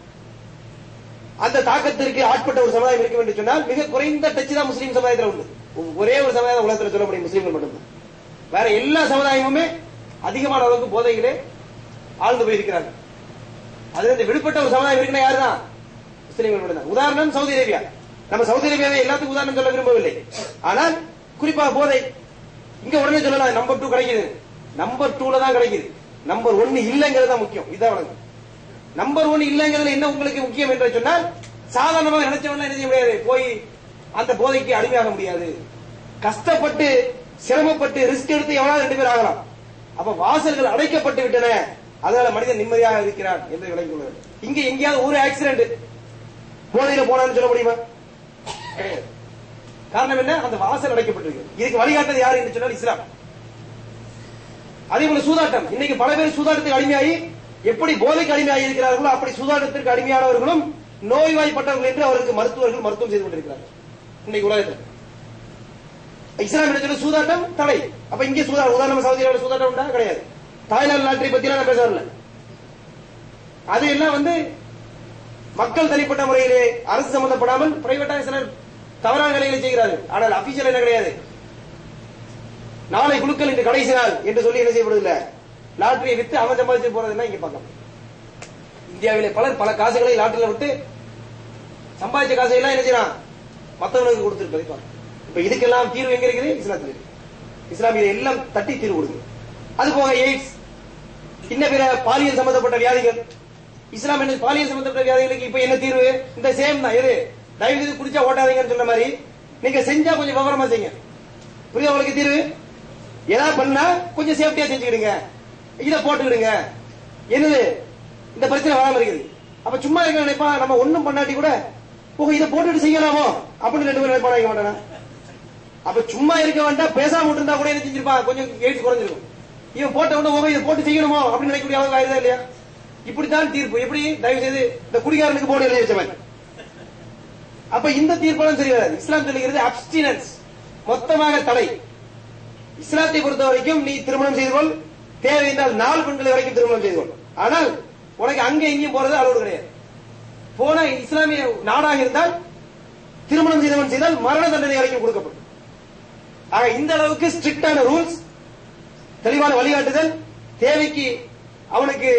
அந்த தாக்கத்திற்கு ஆட்பட்ட ஒரு சமுதாயம் இருக்கும் என்று சொன்னால் மிக குறைந்த டச் தான் முஸ்லீம் சமுதாயத்தில் உண்டு ஒரே ஒரு சமுதாயம் உலகத்தில் சொல்ல முடியும் முஸ்லீம்கள் மட்டும்தான் வேற எல்லா சமுதாயமுமே அதிகமான அளவுக்கு போதைகளே ஆழ்ந்து போயிருக்கிறார்கள் அதுல இந்த விடுபட்ட ஒரு சமுதாயம் இருக்குன்னா யாருதான் முஸ்லீம்கள் மட்டும்தான் உதாரணம் சவுதி அரேபியா நம்ம சவுதி அரேபியாவை எல்லாத்துக்கும் உதாரணம் சொல்ல விரும்பவில்லை ஆனால் குறிப்பாக போதை இங்க உடனே சொல்லலாம் நம்பர் டூ கிடைக்குது நம்பர் டூல தான் கிடைக்குது நம்பர் ஒன்னு இல்லைங்கிறது தான் முக்கியம் இதான் வழங்கும் நம்பர் ஒன் இல்லைங்கிறதுல என்ன உங்களுக்கு முக்கியம் என்று சொன்னால் சாதாரணமாக நினைச்சவன என்ன செய்ய முடியாது போய் அந்த போதைக்கு அடிமையாக முடியாது கஷ்டப்பட்டு சிரமப்பட்டு ரிஸ்க் எடுத்து எவனாவது ரெண்டு பேர் ஆகலாம் அப்ப வாசல்கள் அடைக்கப்பட்டு விட்டன அதனால மனிதன் நிம்மதியாக இருக்கிறான் என்று விளங்கிக் கொள்ள வேண்டும் இங்க எங்கேயாவது ஒரு ஆக்சிடென்ட் போதையில போனான்னு சொல்ல முடியுமா கிடையாது. காரணம் என்ன அந்த வாசல் அடைக்கப்பட்டிருக்கு இதுக்கு வழிகாட்டது யாரு என்று சொன்னால் இஸ்லாம் அதே போல சூதாட்டம் இன்னைக்கு பல பேர் சூதாட்டத்துக்கு அடிமையாகி எப்படி போதைக்கு அடிமையாகி இருக்கிறார்களோ அப்படி சூதாட்டத்திற்கு அடிமையானவர்களும் நோய்வாய்ப்பட்டவர்கள் என்று அவருக்கு மருத்துவர்கள் மருத்துவம் செய்து கொண்டிருக்கிறார்கள் இன்னைக்கு உலகத்தில் இஸ்லாம் என்ன சொல்ல சூதாட்டம் தடை அப்ப இங்கே சூதாட்டம் உதாரணமா சவுதி அரேபியாவில் சூதாட்டம் உண்டா கிடையாது தாய்லாந்து லாட்டரி பத்தி நான் பேச வரல அது எல்லாம் வந்து மக்கள் தனிப்பட்ட முறையிலே அரசு சம்பந்தப்படாமல் பிரைவேட்டாக சிலர் தவறான வேலைகளை செய்கிறார்கள் ஆனால் அபிஷியல் என்ன கிடையாது நாளை குழுக்கள் இன்று கடைசி நாள் என்று சொல்லி என்ன செய்யப்படுதில்லை லாட்டரியை வித்து அவன் சம்பாதிச்சு போறதுன்னா இங்க பார்க்கலாம் இந்தியாவிலே பலர் பல காசுகளை லாட்டரியில விட்டு சம்பாதிச்ச காசை எல்லாம் என்ன செய்யறான் மத்தவனுக்கு கொடுத்திருப்பதை பார்க்கலாம் இப்ப இதுக்கெல்லாம் தீர்வு எங்க இருக்குது இஸ்லாத்தில் இருக்கு இஸ்லாம் இதை எல்லாம் தட்டி தீர்வு கொடுக்குது அது போக எய்ட்ஸ் இன்ன பிற பாலியல் சம்பந்தப்பட்ட வியாதிகள் இஸ்லாம் என்ன பாலியல் சம்பந்தப்பட்ட வியாதிகளுக்கு இப்ப என்ன தீர்வு இந்த சேம் தான் எது தயவு செய்து குடிச்சா ஓட்டாதீங்கன்னு சொன்ன மாதிரி நீங்க செஞ்சா கொஞ்சம் விவரமா செய்யுங்க புரியுதா உங்களுக்கு தீர்வு ஏதாவது பண்ணா கொஞ்சம் சேஃப்டியா செஞ்சுக்கிடுங்க இத போட்டுக்கிடுங்க என்னது இந்த பிரச்சனை வராம இருக்குது அப்ப சும்மா இருக்க நினைப்பா நம்ம ஒண்ணும் பண்ணாட்டி கூட ஓ இதை போட்டுட்டு செய்யலாமோ அப்படின்னு ரெண்டு பேரும் நினைப்பானா இருக்க மாட்டானா அப்ப சும்மா இருக்க வேண்டாம் பேசாம விட்டுருந்தா கூட என்ன செஞ்சிருப்பான் கொஞ்சம் எய்ட்ஸ் குறைஞ்சிருக்கும் இவன் போட்ட உடனே ஓ இதை போட்டு செய்யணுமோ அப்படின்னு நினைக்கக்கூடிய அவங்க ஆயிருதா இல்லையா இப்படித்தான் தீர்ப்பு எப்படி தயவு செய்து இந்த குடிகாரனுக்கு போர்டு எழுதி வச்சவன் அப்ப இந்த தீர்ப்பெல்லாம் சரி வராது இஸ்லாம் சொல்லுகிறது அப்டினன்ஸ் மொத்தமாக தடை இஸ்லாத்தை பொறுத்த வரைக்கும் நீ திருமணம் செய்து கொள் தேவை என்றால் நாலு பெண்களை வரைக்கும் திருமணம் செய்து கொள் ஆனால் உனக்கு அங்க எங்கேயும் போறது அளவு கிடையாது போன இஸ்லாமிய நாடாக இருந்தால் திருமணம் செய்தவன் செய்தால் மரண தண்டனை வரைக்கும் கொடுக்கப்படும் ஆக இந்த அளவுக்கு ஸ்ட்ரிக்டான ரூல்ஸ் தெளிவான வழிகாட்டுதல் தேவைக்கு அவனுக்கு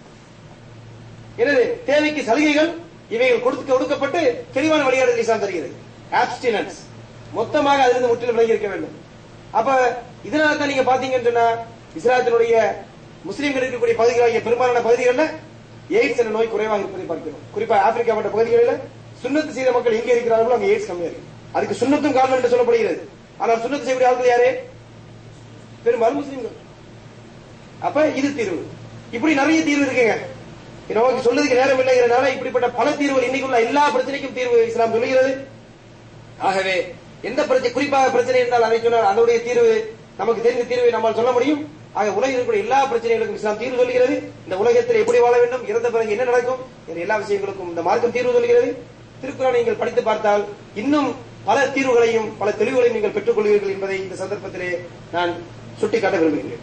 என்னது தேவைக்கு சலுகைகள் இவைகள் கொடுக்க கொடுக்கப்பட்டு தெளிவான வழிகாட்டுதல் இஸ்லாம் தருகிறது ஆப்ஸ்டினன்ஸ் மொத்தமாக அதிலிருந்து முற்றிலும் விலகி இருக்க வேண்டும் அப்ப இதனால தான் நீங்க பாத்தீங்கன்னு சொன்னா இஸ்லாத்தினுடைய முஸ்லீம்கள் இருக்கக்கூடிய பகுதிகளாகிய பெரும்பாலான பகுதிகளில் எய்ட்ஸ் என்ற நோய் குறைவாக இருப்பதை பார்க்கிறோம் குறிப்பா ஆப்பிரிக்கா போன்ற பகுதிகளில் சுண்ணத்து செய்த மக்கள் எங்கே இருக்கிறார்களோ அங்க எய்ட்ஸ் கம்மியா இருக்கு அதுக்கு சுண்ணத்தும் காரணம் என்று சொல்லப்படுகிறது ஆனால் சுண்ணத்து செய்யக்கூடிய ஆட்கள் யாரு பெரும்பாலும் முஸ்லீம்கள் அப்ப இது தீர்வு இப்படி நிறைய தீர்வு இருக்குங்க இது நமக்கு சொல்றதுக்கு நேரம் இல்லைங்கிறனால இப்படிப்பட்ட பல தீர்வுகள் இன்னைக்கு உள்ள எல்லா பிரச்சனைக்கும் தீர்வு இஸ்லாம் சொல்லுகிறது ஆகவே எந்த பிரச்சனை குறிப்பாக பிரச்சனை இருந்தால் அதை சொன்னால் அதனுடைய தீர்வு நமக்கு தெரிந்த தீர்வை நம்மால் சொல்ல முடியும் ஆக உலகில் இருக்கக்கூடிய எல்லா பிரச்சனைகளுக்கும் இஸ்லாம் தீர்வு சொல்கிறது இந்த உலகத்தில் எப்படி வாழ வேண்டும் இறந்த பிறகு என்ன நடக்கும் என்ற எல்லா விஷயங்களுக்கும் இந்த மார்க்கம் தீர்வு சொல்கிறது திருக்குறளை நீங்கள் படித்து பார்த்தால் இன்னும் பல தீர்வுகளையும் பல தெளிவுகளையும் நீங்கள் பெற்றுக் கொள்வீர்கள் என்பதை இந்த சந்தர்ப்பத்திலே நான் சுட்டிக்காட்ட விரும்புகிறேன்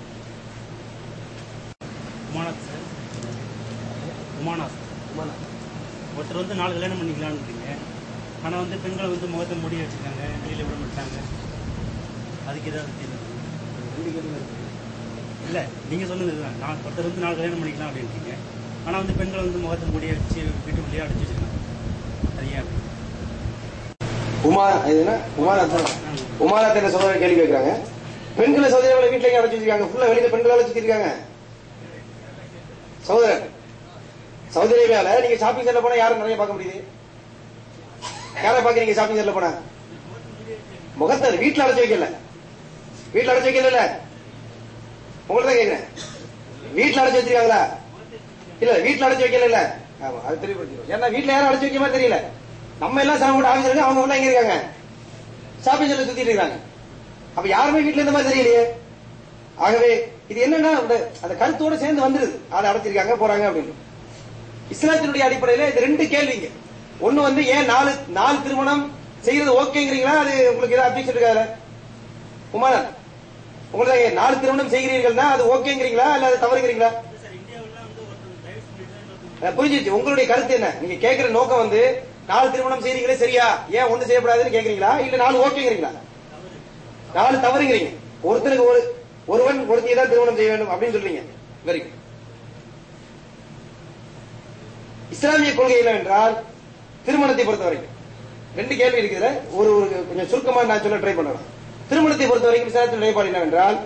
உமானாத் சார் உமானாத் ஒருத்தர் வந்து நாலு கல்யாணம் பண்ணிக்கலாம்ன்றீங்க ஆனால் வந்து பெண்களை வந்து முகத்தை மூடி வச்சிருக்காங்க வெளியில விட மாட்டாங்க அதுக்கு ஏதாவது தீர்வு இல்ல நீங்க சொன்னது இதுதான் நான் ஒருத்தர் வந்து நாலு கல்யாணம் பண்ணிக்கலாம் அப்படின்றீங்க ஆனா வந்து பெண்களை வந்து முகத்தை மூடி வச்சு வீட்டுக்குள்ளேயே அடைச்சு வச்சிருக்காங்க அது ஏன் அப்படி? உமா இது என்ன உமாநாத் உமாநாத் என்ன சகோதரர் கேள்வி கேட்கிறாங்க பெண்களை சகோதரர்களை வீட்டுல அடைச்சு வச்சிருக்காங்க ஃபுல்லா வெளியில பெண்களை அழைச்சு வச்சிருக்காங்க சகோதரர் சவுதி அரேபியால நீங்க ஷாப்பிங் செல்ல போனா யாரும் நிறைய பார்க்க முடியுது யாரை பாக்குறீங்க ஷாப்பிங் செல்ல போனா முகத்தை வீட்டுல அடைச்சு வைக்கல வீட்டுல அடைச்சு வைக்கல உங்கள்ட்ட தான் கேக்குறேன் வீட்டுல அடைச்சு வச்சிருக்காங்களா இல்ல வீட்டுல அடைச்சு வைக்கல இல்ல ஆமா அது தெளிவுபடுத்திடும் ஏன்னா வீட்டுல யாரும் அடைச்சு வைக்க மாதிரி தெரியல நம்ம எல்லாம் சாப்பிட்டு ஆஃபீஸ் இருக்கு அவங்க உள்ள எங்க இருக்காங்க ஷாப்பிங் செல்ல சுத்திட்டு இருக்காங்க அப்ப யாருமே வீட்டுல இந்த மாதிரி தெரியலையே ஆகவே இது என்னன்னா அந்த அந்த கருத்தோட சேர்ந்து வந்துருது ஆளை அடைச்சிருக்காங்க போறாங்க அப்படின்னு இஸ்லாத்தினுடைய அடிப்படையில இது ரெண்டு கேள்விங்க ஒண்ணு வந்து ஏன் நாலு நாலு திருமணம் செய்யறது ஓகேங்கிறீங்களா அது உங்களுக்கு ஏதாவது அப்ஜெக்ஷன் இருக்காது உமாரன் உங்களுக்கு நாலு திருமணம் செய்கிறீர்கள்னா அது ஓகேங்கிறீங்களா இல்ல அது தவறுங்கிறீங்களா அஹ் புரிஞ்சிச்சு உங்களுடைய கருத்து என்ன நீங்க கேக்குற நோக்கம் வந்து நாலு திருமணம் செய்றீங்களே சரியா ஏன் ஒண்ணு செய்யப்படாதுன்னு கேக்குறீங்களா இல்ல நாலு ஓகேங்கிறீங்களா நாலு தவறுங்கிறீங்க ஒருத்தருக்கு ஒரு ஒருவன் ஒருத்தியை தான் திருமணம் செய்ய வேண்டும் அப்படின்னு சொல்றீங்க வெரி குட் இஸ்லாமிய கொள்கை என்னவென்றால் திருமணத்தை பொறுத்த வரைக்கும் ரெண்டு கேள்வி இருக்குதுல ஒரு ஒரு கொஞ்சம் சுருக்கமா நான் சொல்ல ட்ரை பண்ணலாம் திருமணத்தை பொறுத்த வரைக்கும் இஸ்லாத்தின் நிலைப்பாடு என்னவென்றால்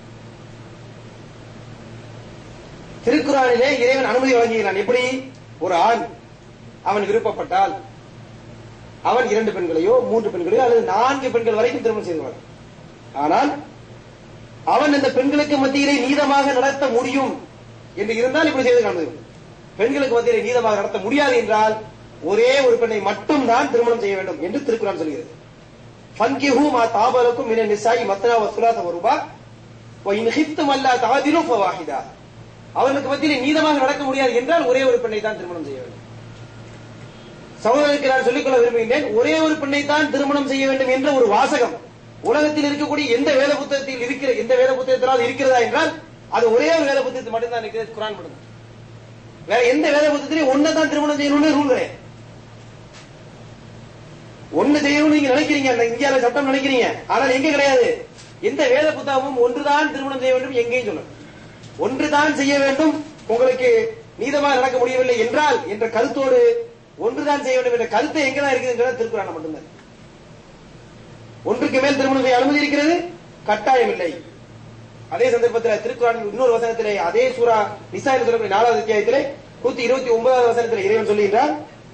திருக்குறானிலே இறைவன் அனுமதி வழங்குகிறான் எப்படி ஒரு ஆண் அவன் விருப்பப்பட்டால் அவன் இரண்டு பெண்களையோ மூன்று பெண்களையோ அல்லது நான்கு பெண்கள் வரைக்கும் திருமணம் செய்து கொள்ளலாம் ஆனால் அவன் அந்த பெண்களுக்கு மத்தியிலே நீதமாக நடத்த முடியும் என்று இருந்தால் இப்படி செய்து காண்பது பெண்களுக்கு மத்தியிலே நீதமாக நடத்த முடியாது என்றால் ஒரே ஒரு பெண்ணை மட்டும் தான் திருமணம் செய்ய வேண்டும் என்று திருக்குறான் சொல்கிறது ஃபன்கிஹு மா தாபலக்கும் மின நிசாயி மத்னா வ சுலாத வ ருபா வ இன் ஹிப்தும் அல்லா தாதிலு ஃபவாஹிதா அவர்களுக்கு மத்தியிலே நீதமாக நடக்க முடியாது என்றால் ஒரே ஒரு பெண்ணை தான் திருமணம் செய்ய வேண்டும் சகோதரருக்கு நான் சொல்லிக்கொள்ள விரும்புகின்றேன் ஒரே ஒரு பெண்ணை தான் திருமணம் செய்ய வேண்டும் என்ற ஒரு வாசகம் உலகத்தில் இருக்கக்கூடிய எந்த வேத புத்தகத்தில் இருக்கிற எந்த வேத புத்தகத்திலாவது இருக்கிறதா என்றால் அது ஒரே ஒரு வேத புத்தகத்தில் மட்டும்தான் இருக்கிறது குரான் மட்டும் வேற எந்த வேத புத்தகத்திலையும் ஒன்னதான் திருமணம் செய்யணும்னு ரூல் கிடையாது ஒண்ணு செய்யணும்னு நீங்க நினைக்கிறீங்க அந்த இந்தியாவில சட்டம் நினைக்கிறீங்க ஆனால் எங்க கிடையாது எந்த வேத புத்தகமும் ஒன்றுதான் திருமணம் செய்ய வேண்டும் எங்கேயும் சொல்லணும் ஒன்றுதான் செய்ய வேண்டும் உங்களுக்கு நீதமாக நடக்க முடியவில்லை என்றால் என்ற கருத்தோடு ஒன்றுதான் செய்ய வேண்டும் என்ற கருத்து எங்கதான் இருக்குதுங்கிறது திருக்குறான மட்டும்தான் ஒன்றுக்கு மேல் திருமணம் செய்ய அனுமதி இருக்கிறது கட்டாயம் இல்லை அதே சந்தர்ப்பத்தில் திருக்குறான் இன்னொரு வசனத்திலே அதே சூரா நிசா என்று சொல்லக்கூடிய நாலாவது அத்தியாயத்திலே நூத்தி இருபத்தி ஒன்பதாவது வசனத்தில் இறைவன் சொல்லுகின்றார்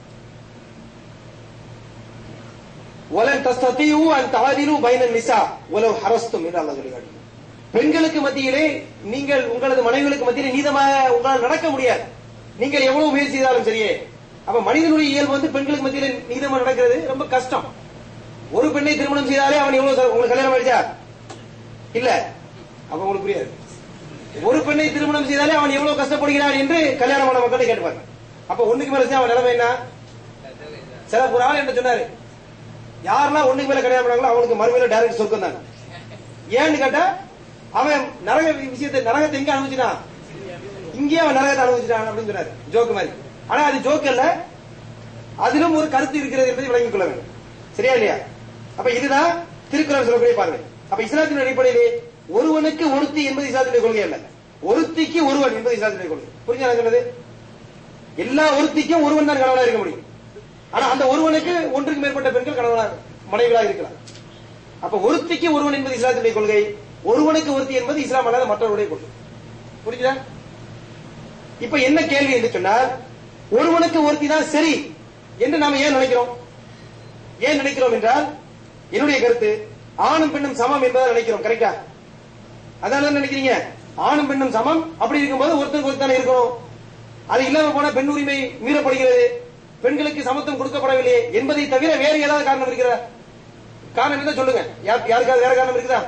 ஒலன் தஸ்தீவு அன் தாதிலு பைனன் நிசா உலவ் ஹரஸ்தும் என்று அல்லாஹ் சொல்லி பெண்களுக்கு மத்தியிலே நீங்கள் உங்களது மனைவிகளுக்கு மத்தியிலே நீதமாக உங்களால் நடக்க முடியாது நீங்கள் எவ்வளவு முயற்சி செய்தாலும் சரியே அப்ப மனிதனுடைய இயல்பு வந்து பெண்களுக்கு மத்தியிலே நீதமா நடக்கிறது ரொம்ப கஷ்டம் ஒரு பெண்ணை திருமணம் செய்தாலே அவன் எவ்வளவு செலவு- உங்களுக்கு கல்யாணம் ஆயிடுச்சா இல்ல அப்ப உங்களுக்கு புரியாது ஒரு பெண்ணை திருமணம் செய்தாலே அவன் எவ்வளவு கஷ்டப்படுகிறான் என்று கல்யாணமான மக்களை கேட்டுப்பாங்க அப்ப ஒண்ணுக்கு மேல செஞ்சா அவன் நிலைமை என்ன சில ஒரு ஆள் என்ன சொன்னாரு யாரெல்லாம் ஒண்ணுக்கு மேல கல்யாணம் பண்ணாங்களோ அவனுக்கு மறுமையில டைரக்ட் சொர்க்கம் தான் ஏன்னு கேட்டா அவன் நரக விஷயத்தை நரகத்தை எங்க அனுபவிச்சிட்டான் இங்கேயே அவன் நரகத்தை அனுபவிச்சிட்டான் அப்படின்னு சொன்னாரு ஜோக்கு மாதிரி ஆனா அது ஜோக் அல்ல அதிலும் ஒரு கருத்து இருக்கிறது என்பதை விளங்கிக் கொள்ள வேண்டும் சரியா இல்லையா அப்ப இதுதான் திருக்குறள் சொல்லக்கூடிய பார்வை அப்ப இஸ்லாத்தின் அடிப்படையிலே ஒருவனுக்கு ஒருத்தி என்பது இஸ்லாத்தினுடைய கொள்கை அல்ல ஒருத்திக்கு ஒருவன் என்பது இஸ்லாத்தினுடைய கொள்கை புரிஞ்சா நான் சொன்னது எல்லா ஒருத்திக்கும் ஒருவன் தான் கணவனா இருக்க முடியும் ஆனா அந்த ஒருவனுக்கு ஒன்றுக்கு மேற்பட்ட பெண்கள் கணவனா மனைவிகளா இருக்கலாம் அப்ப ஒருத்திக்கு ஒருவன் என்பது இஸ்லாத்தினுடைய கொள்கை ஒருவனுக்கு ஒருத்தி என்பது இஸ்லாம் அல்லாத மற்றவருடைய கொள்கை புரிஞ்சுதா இப்ப என்ன கேள்வி என்று சொன்னால் ஒருவனுக்கு ஒருத்தி தான் சரி என்று நாம ஏன் நினைக்கிறோம் ஏன் நினைக்கிறோம் என்றால் என்னுடைய கருத்து ஆணும் பெண்ணும் சமம் என்பதை நினைக்கிறோம் கரெக்டா அதான் என்ன நினைக்கிறீங்க ஆணும் பெண்ணும் சமம் அப்படி இருக்கும்போது ஒருத்தருக்கு ஒருத்தான இருக்கணும் அது இல்லாம போனா பெண் உரிமை மீறப்படுகிறது பெண்களுக்கு சமத்துவம் கொடுக்கப்படவில்லையே என்பதை தவிர வேறு ஏதாவது காரணம் இருக்கிறதா காரணம் என்ன சொல்லுங்க யார்- யாருக்காவது வேற காரணம் இருக்குதா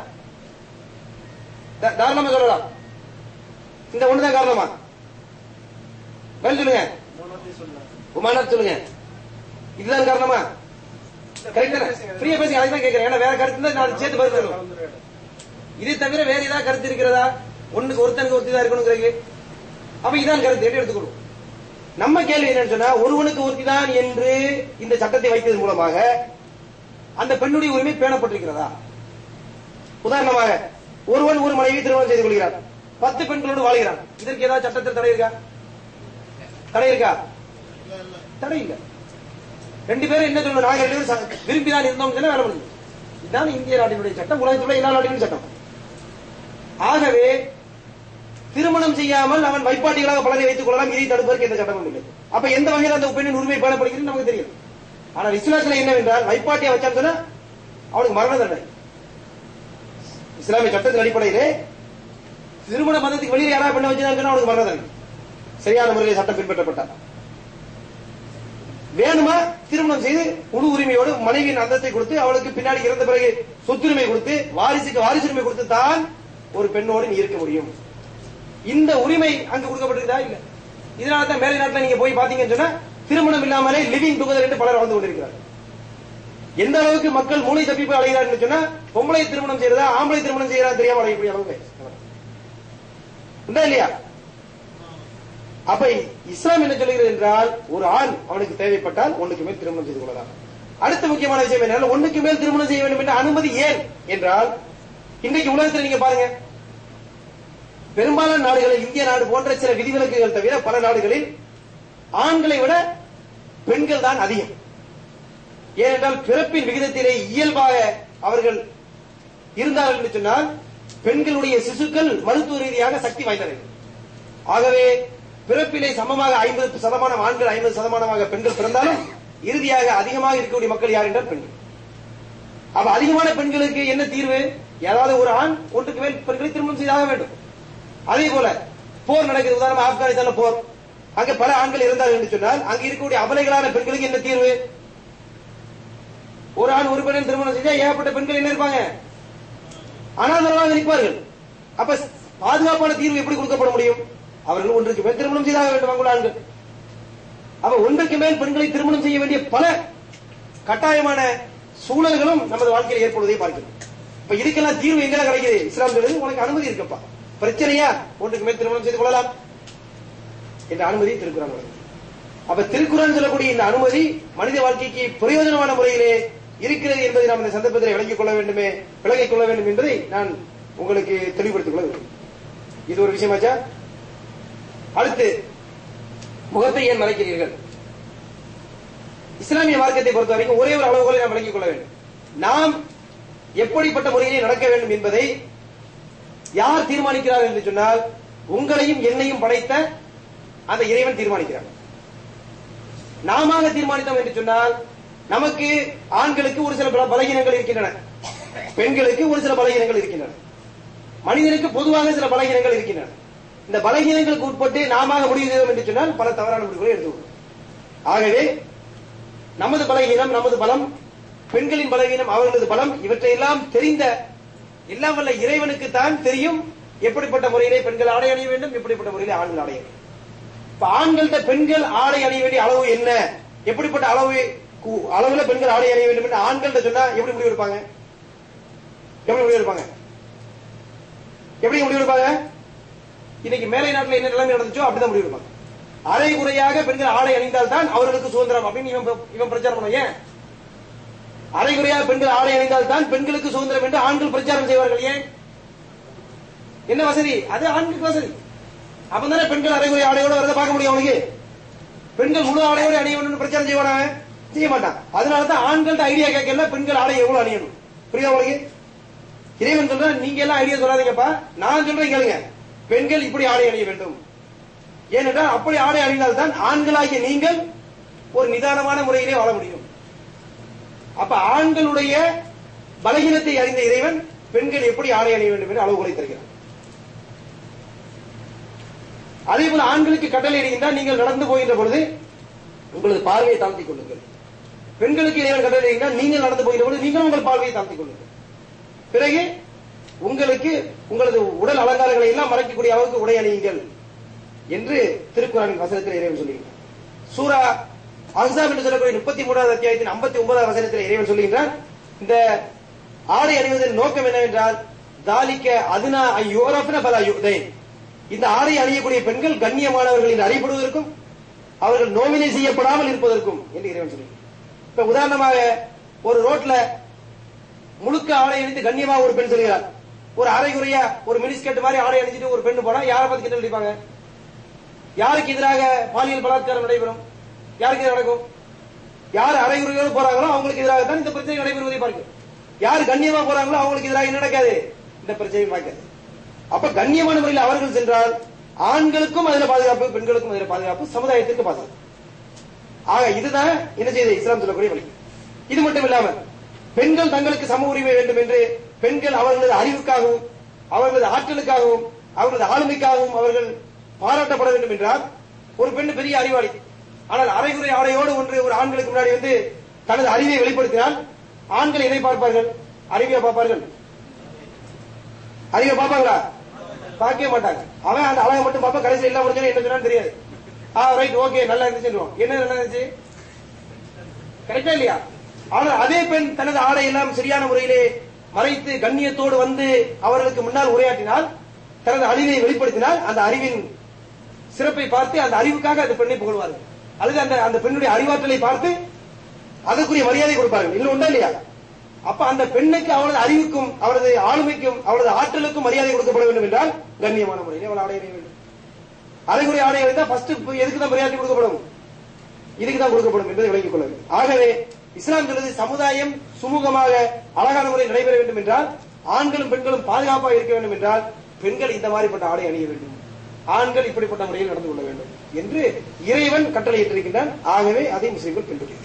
தா- தாராளமா சொல்லலாம் இந்த ஒண்ணுதான் காரணமா பதில் சொல்லுங்க உமானாத் சொல்லுங்க இதுதான் காரணமா கரெக்டா ஃப்ரீயா பேசுங்க அதுக்கு தான் கேட்கிறேன் ஏன்னா வேற கருத்து இருந்தா நான் சேர்த்து பதில் சொல்லுவேன் இதை தவிர வேற ஏதாவது கருத்து இருக்கிறதா ஒண்ணுக்கு ஒருத்தனுக்கு ஒருத்தி தான் இருக்கணுங்கிறது அப்ப இதான் கருத்து எப்படி எடுத்துக்கணும் நம்ம கேள்வி என்னன்னு சொன்னா ஒருவனுக்கு ஒருத்தி தான் என்று இந்த சட்டத்தை வைத்ததன் மூலமாக அந்த பெண்ணுடைய உரிமை பேணப்பட்டிருக்கிறதா உதாரணமாக ஒருவன் ஒரு மனைவி திருமணம் செய்து கொள்கிறார் பத்து பெண்களோடு வாழ்கிறான் இதற்கு ஏதாவது சட்டத்தில் தடை இருக்கா தடை இருக்கா தடை இல்ல ரெண்டு பேரும் என்ன சொல்லணும் நாங்க ரெண்டு பேரும் ச- விரும்பிதான் இருந்தோம் சொன்னா வேலை முடியும் இதுதான் இந்திய நாட்டினுடைய சட்டம் உலகத்தில் எல்லா நாட்டினுடைய சட்டம் ஆகவே திருமணம் செய்யாமல் அவன் வைப்பாட்டிகளாக பலரை வைத்துக் கொள்ளலாம் இதை தடுப்பதற்கு எந்த சட்டமும் இல்லை அப்ப எந்த வகையில் அந்த பெண்ணின் உரிமை பேணப்படுகிறது நமக்கு தெரியும் ஆனால் இஸ்லாத்துல என்னவென்றால் வைப்பாட்டியா வச்சான்னு சொன்னா அவனுக்கு மரண தண்டனை இஸ்லாமிய சட்டத்தின் அடிப்படையிலே திருமண பந்தத்துக்கு வெளியில் யாராவது பெண்ணை வச்சுதான் சொன்னா அவனுக்கு மரண தண்டனை சரியான முறையில் சட்டம் பின்பற்றப்பட்டார் வேணுமா திருமணம் செய்து முழு உரிமையோடு மனைவியின் அந்தத்தை கொடுத்து அவளுக்கு பின்னாடி இறந்த பிறகு சொத்துரிமை கொடுத்து வாரிசுக்கு வாரிசுரிமை கொடுத்து தான் ஒரு பெண்ணோடு நீ இருக்க முடியும் இந்த உரிமை அங்கு கொடுக்கப்பட்டிருக்கா இல்ல இதனால தான் மேலை நாட்டுல நீங்க போய் பாத்தீங்கன்னு சொன்னா திருமணம் இல்லாமலே லிவிங் டுகெதர் என்று பலர் வாழ்ந்து கொண்டிருக்கிறார் எந்த அளவுக்கு மக்கள் மூளை தப்பி போய் அலைகிறார்கள் சொன்னா பொம்பளை திருமணம் செய்யறதா ஆம்பளை திருமணம் செய்யறதா தெரியாம அலையக்கூடிய அளவுக்கு உண்டா இல்லையா அப்ப இஸ்லாம் என்ன சொல்கிறது என்றால் ஒரு ஆண் அவனுக்கு தேவைப்பட்டால் ஒண்ணுக்கு மேல் திருமணம் செய்து கொள்ளலாம் அடுத்த முக்கியமான விஷயம் என்ன ஒண்ணுக்கு மேல் திருமணம் செய்ய வேண்டும் என்ற அனுமதி ஏன் என்றால் இன்றைக்கு உலகத்தில் நீங்க பாருங்க பெரும்பாலான நாடுகளில் இந்திய நாடு போன்ற சில விதிவிலக்குகள் தவிர பல நாடுகளில் ஆண்களை விட பெண்கள் தான் அதிகம் ஏனென்றால் பிறப்பின் விகிதத்திலே இயல்பாக அவர்கள் இருந்தார்கள் என்று சொன்னால் பெண்களுடைய சிசுக்கள் மருத்துவ ரீதியாக சக்தி வாய்ந்தவர்கள் ஆகவே பிறப்பிலே சமமாக ஐம்பது சதமானம் ஆண்கள் ஐம்பது சதமானமாக பெண்கள் பிறந்தாலும் இறுதியாக அதிகமாக இருக்கக்கூடிய மக்கள் யார் என்றால் பெண்கள் அப்ப அதிகமான பெண்களுக்கு என்ன தீர்வு ஏதாவது ஒரு ஆண் ஒன்றுக்கு மேல் பெண்களை திருமணம் செய்தாக வேண்டும் அதே போல போர் நடக்குது உதாரணமா ஆப்கானிஸ்தான்ல போர் அங்க பல ஆண்கள் இருந்தார்கள் என்று சொன்னால் அங்க இருக்கக்கூடிய அபலைகளான பெண்களுக்கு என்ன தீர்வு ஒரு ஆண் ஒரு பெண்ணை திருமணம் செஞ்சா ஏகப்பட்ட பெண்கள் என்ன இருப்பாங்க அனாதரவாக நிற்பார்கள் அப்ப பாதுகாப்பான தீர்வு எப்படி கொடுக்கப்பட முடியும் அவர்கள் ஒன்றுக்கு மேல் திருமணம் செய்தாக வேண்டும் அங்குள்ள ஆண்கள் அப்ப ஒன்றுக்கு மேல் பெண்களை திருமணம் செய்ய வேண்டிய பல கட்டாயமான சூழல்களும் நமது வாழ்க்கையில் ஏற்படுவதை பார்க்கிறோம் இப்ப இதுக்கெல்லாம் தீர்வு எங்கெல்லாம் கிடைக்குது இஸ்லாம் சொல்லுது உனக்கு அனுமதி இருக்கப்பா பிரச்சனையா ஒன்றுக்கு மேல் திருமணம் செய்து கொள்ளலாம் என்ற அனுமதி திருக்குறான் வழங்குது. அப்ப திருக்குறான் சொல்லக்கூடிய இந்த அனுமதி மனித வாழ்க்கைக்கு பிரயோஜனமான முறையிலே இருக்கிறது என்பதை நாம் இந்த சந்தர்ப்பத்தில் விளங்கிக் கொள்ள வேண்டுமே விளங்கிக் கொள்ள வேண்டும் என்பதை நான் உங்களுக்கு தெளிவுபடுத்திக் கொள்ள வேண்டும் இது ஒரு விஷயமாச்சா அடுத்து முகத்தை ஏன் மறைக்கிறீர்கள் இஸ்லாமிய மார்க்கத்தை பொறுத்த வரைக்கும் ஒரே ஒரு அளவுகளை நாம் விளங்கிக் கொள்ள வேண்டும் நாம் எப்படிப்பட்ட முறையிலே நடக்க வேண்டும் என்பதை யார் தீர்மானிக்கிறார் என்று சொன்னால் உங்களையும் என்னையும் படைத்த அந்த இறைவன் தீர்மானிக்கிறார் நாம தீர்மானித்தோம் என்று சொன்னால் நமக்கு ஆண்களுக்கு ஒரு சில பல பலகீனங்கள் இருக்கின்றன பெண்களுக்கு ஒரு சில பலகீனங்கள் இருக்கின்றன மனிதனுக்கு பொதுவாக சில பலகீனங்கள் இருக்கின்றன இந்த பலகீனங்களுக்கு உட்பட்டு நாம முடிவு செய்தோம் என்று சொன்னால் பல தவறான முடிவுகளை எடுத்துக்கொள்ளும் ஆகவே நமது பலகீனம் நமது பலம் பெண்களின் பலவீனம் அவர்களது பலம் இவற்றையெல்லாம் தெரிந்த எல்லாம் வல்ல இறைவனுக்கு தான் தெரியும் எப்படிப்பட்ட முறையிலே பெண்கள் ஆடை அணிய வேண்டும் எப்படிப்பட்ட முறையிலே ஆண்கள் ஆடை அணிய வேண்டும். இப்ப ஆண்கள்ட்ட பெண்கள் ஆடை அணிய வேண்டிய அளவு என்ன எப்படிப்பட்ட அளவு கு- அளவுல பெண்கள் ஆடை அணிய வேண்டும் என்று ஆண்கள்ட்ட சொன்னா எப்படி முடிவு எடுப்பாங்க எப்படி முடிவு எடுப்பாங்க எப்படி முடிவு எடுப்பாங்க இன்னைக்கு மேலை நாட்டுல என்ன நிலைமை நடந்துச்சோ அப்படிதான் முடிவு எடுப்பாங்க அரை குறையாக பெண்கள் ஆடை அணிந்தால் தான் அவர்களுக்கு சுதந்திரம் அப்படின்னு இவன் பிர- இவன் பிரச்சாரம் பண்ணுவான் ஏன் அரை குறையாக பெண்கள் ஆடை அணிந்தால் தான் பெண்களுக்கு சுதந்திரம் என்று ஆண்கள் பிரச்சாரம் செய்வார்கள் ஏன் என்ன வசதி அது ஆண்களுக்கு வசதி அப்பதானே பெண்கள் அரைகுறை ஆடையோட வரத பார்க்க முடியும் அவனுக்கு பெண்கள் முழு ஆடையோட அணிய வேண்டும் பிரச்சாரம் செய்வானா அவன்? செய்ய மாட்டான் அதனால தான் ஆண்கள்ட்ட ஐடியா கேட்கல பெண்கள் ஆடை எவ்வளவு அணியணும் புரியுதா உங்களுக்கு இறைவன் சொல்றேன் நீங்க எல்லாம் ஐடியா சொல்லாதீங்கப்பா நான் சொல்றேன் கேளுங்க பெண்கள் இப்படி ஆடை அணிய வேண்டும் ஏனென்றால் அப்படி ஆடை அணிந்தால் தான் ஆண்களாகிய நீங்கள் ஒரு நிதானமான முறையிலே வாழ முடியும் அப்ப ஆண்களுடைய பலகீனத்தை அறிந்த இறைவன் பெண்கள் எப்படி ஆடை அணிய வேண்டும் என்று அளவுகளை தருகிறார் அதே போல ஆண்களுக்கு கட்டளை இடுகின்றால் நீங்கள் நடந்து போகின்ற பொழுது உங்களது பார்வையை தாழ்த்திக் கொள்ளுங்கள் பெண்களுக்கு இறைவன் கட்டளை இடுகின்றால் நீங்கள் நடந்து போகின்ற பொழுது நீங்களும் உங்கள் பார்வையை தாழ்த்திக் கொள்ளுங்கள் பிறகு உங்களுக்கு உங்களது உடல் அலங்காரங்களை எல்லாம் மறைக்கக்கூடிய அளவுக்கு உடை அணியுங்கள் என்று திருக்குறானின் வசனத்தில் இறைவன் சொல்லுகிறார் சூரா அஹ்ஸாப் என்று சொல்லக்கூடிய முப்பத்தி மூணாவது அத்தியாயத்தின் ஐம்பத்தி ஒன்பதாவது வசனத்தில் இறைவன் சொல்லுகின்றார் இந்த ஆடை அணிவதன் நோக்கம் என்னவென்றால் தாலிக்க அதுனா ஐயோரப்ன பல யுதைன் இந்த ஆடை அணியக்கூடிய பெண்கள் கண்ணியமானவர்கள் என்று அறியப்படுவதற்கும் அவர்கள் நோவினை செய்யப்படாமல் இருப்பதற்கும் என்று இறைவன் சொல்லுகிறார் இப்ப உதாரணமாக ஒரு ரோட்ல முழுக்க ஆடை அணிந்து கண்ணியமா ஒரு பெண் சொல்கிறார் ஒரு அரைகுறையா ஒரு மினிஸ்கர்ட் மாதிரி ஆடை அணிஞ்சிட்டு ஒரு பெண் போனா யாரை பார்த்து கிட்ட அடிப்பாங்க யாருக்கு எதிராக பாலியல் பலாத்காரம் நடைபெறும் யாருக்கு எதிராக நடக்கும் யார் அரைகுறையோடு போறாங்களோ அவங்களுக்கு எதிராக தான் இந்த பிரச்சனை நடைபெறுவதை பார்க்கும் யார் கண்ணியமா போறாங்களோ அவங்களுக்கு எதிராக என்ன நடக்காது இந்த பிரச்சனை பார்க்காது அப்ப கண்ணியமான முறையில் அவர்கள் சென்றால் ஆண்களுக்கும் அதுல பாதுகாப்பு பெண்களுக்கும் அதுல பாதுகாப்பு சமுதாயத்திற்கு பாதுகாப்பு ஆக இதுதான் என்ன செய்யுது இஸ்லாம் சொல்லக்கூடிய வழி இது மட்டும் இல்லாமல் பெண்கள் தங்களுக்கு சம உரிமை வேண்டும் என்று பெண்கள் அவர்களது அறிவுக்காகவும் அவர்களது ஆற்றலுக்காகவும் அவர்களது ஆளுமைக்காகவும் அவர்கள் பாராட்டப்பட வேண்டும் என்றால் ஒரு பெண் பெரிய அறிவாளி ஆனால் அரைகுறை ஆடையோடு ஒன்று ஒரு ஆண்களுக்கு முன்னாடி வந்து தனது அறிவை வெளிப்படுத்தினால் ஆண்கள் எதை பார்ப்பார்கள் அறிவியா பார்ப்பார்கள் அறிவை பார்ப்பாங்களா பார்க்கவே மாட்டாங்க அவன் அந்த அழகை மட்டும் பார்ப்பா கடைசியில் எல்லாம் முடிஞ்சோம் என்ன சொன்னான்னு தெரியாது ஆ ரைட் ஓகே நல்லா இருந்துச்சு என்ன நல்லா இருந்துச்சு கரெக்டா இல்லையா ஆனால் அதே பெண் தனது ஆடை எல்லாம் சரியான முறையிலே மறைத்து கண்ணியத்தோடு வந்து அவர்களுக்கு முன்னால் உரையாற்றினால் தனது அறிவை வெளிப்படுத்தினால் அந்த அறிவின் சிறப்பை பார்த்து அந்த அறிவுக்காக அந்த பெண்ணை புகழ்வார்கள் அல்லது அந்த அந்த பெண்ணுடைய அறிவாற்றலை பார்த்து அதற்குரிய மரியாதை கொடுப்பார்கள் இல்லை உண்டா இல்லையா அப்ப அந்த பெண்ணுக்கு அவளது அறிவுக்கும் அவரது ஆளுமைக்கும் அவரது ஆற்றலுக்கும் மரியாதை கொடுக்கப்பட வேண்டும் என்றால் கண்ணியமான முறையில் அவள் ஆடை அணிய வேண்டும் அரைகுறை ஆடை அணிந்தால் ஃபர்ஸ்ட் எதுக்கு தான் மரியாதை கொடுக்கப்படும் இதுக்கு தான் கொடுக்கப்படும் என்பதை விளங்கிக் கொள்ள வேண்டும் ஆகவே இஸ்லாம் சொல்வது சமுதாயம் சுமூகமாக அழகான முறையில் நடைபெற வேண்டும் என்றால் ஆண்களும் பெண்களும் பாதுகாப்பாக இருக்க வேண்டும் என்றால் பெண்கள் இந்த மாதிரிப்பட்ட ஆடை அணிய வேண்டும் ஆண்கள் இப்படிப்பட்ட முறையில் நடந்து கொள்ள வேண்டும் என்று இறைவன் கட்டளையிட்டிருக்கின்றான் ஆகவே அதை முஸ்லிம்கள் பின்பற்றுகிறார்கள்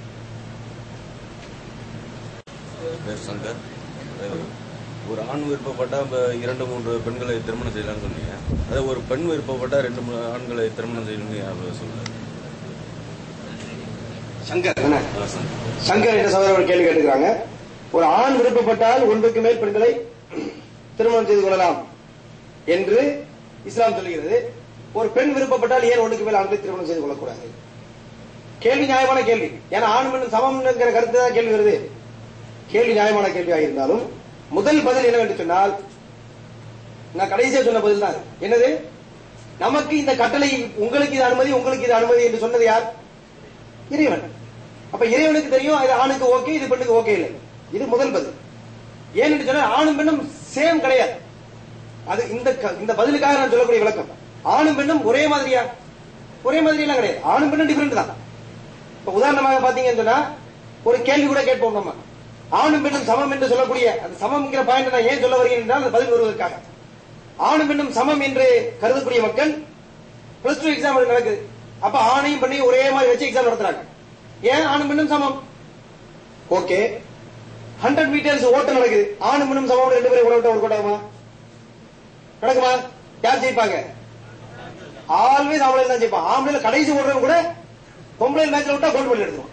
பேர் சங்கர் அஹ் ஒரு ஆண் விருப்பப்பட்டா இப்ப இரண்டு மூன்று பெண்களை திருமணம் செய்யலாம்னு சொன்னீங்க அதே ஒரு பெண் விருப்பப்பட்டா ரெண்டு மூணு ஆண்களை திருமணம் செய்யணும்னு யார் சொல்லுங்க சங்கர் என்ன? அதான் சார் சங்கர் என்ற சகோதரர் ஒரு கேள்வி கேட்டுக்கிறாங்க ஒரு ஆண் விருப்பப்பட்டால் ஒன்றுக்கு மேல் பெண்களை திருமணம் செய்து கொள்ளலாம் என்று இஸ்லாம் சொல்கிறது ஒரு பெண் விருப்பப்பட்டால் ஏன் ஒன்றுக்கு மேல் ஆண்களை திருமணம் செய்து கொள்ளக்கூடாது கேள்வி நியாயமான கேள்வி ஏன்னா ஆண் பெண் சமம்ங்கிற கருத்து தான் கேள்வி வருது கேள்வி நியாயமான கேள்வியாக இருந்தாலும் முதல் பதில் என்னவென்று சொன்னால் நான் கடைசியா சொன்ன பதில் தான் என்னது நமக்கு இந்த கட்டளை உங்களுக்கு இது அனுமதி உங்களுக்கு இது அனுமதி என்று சொன்னது யார் இறைவன் அப்ப இறைவனுக்கு தெரியும் இது ஆணுக்கு ஓகே இது பெண்ணுக்கு ஓகே இல்லை இது முதல் பதில் ஏன்னு சொன்னா ஆணும் பெண்ணும் சேம் கிடையாது அது இந்த க- இந்த பதிலுக்காக நான் சொல்லக்கூடிய விளக்கம் ஆணும் பெண்ணும் ஒரே மாதிரியா ஒரே மாதிரி எல்லாம் கிடையாது ஆணும் பெண்ணும் டிஃபரெண்ட் தான் இப்ப உதாரணமாக பாத்தீங்கன்னு சொன்னா ஒரு கேள்வி கூட கேட்போம் நம்ம ஆணும் பெண்ணும் சமம் என்று சொல்லக்கூடிய அந்த சமம்ங்கிற பாயிண்ட் நான் ஏன் சொல்ல வருகிறேன் என்றால் அந்த பதில் வருவதற்காக ஆணும் பெண்ணும் சமம் என்று கருதக்கூடிய மக்கள் பிளஸ் டூ எக்ஸாம் நடக்குது அப்ப ஆணையும் பெண்ணையும் ஒரே மாதிரி வச்சு எக்ஸாம் நடத்துறாங்க ஏன் ஆணும் பெண்ணும் சமம் ஓகே ஹண்ட்ரட் மீட்டர்ஸ் ஓட்டம் நடக்குது ஆணும் பெண்ணும் சமம் ரெண்டு பேரும் ஓட விட்டா ஒரு ஆகுமா நடக்குமா யார் ஜெயிப்பாங்க ஆல்வேஸ் ஆம்பளை தான் ஜெயிப்பான் ஆம்பளைல கடைசி ஓடுறவங்க கூட பொம்பளை மேட்ச்ல விட்டா கோல்டு மெடல் எடுத்துருவான்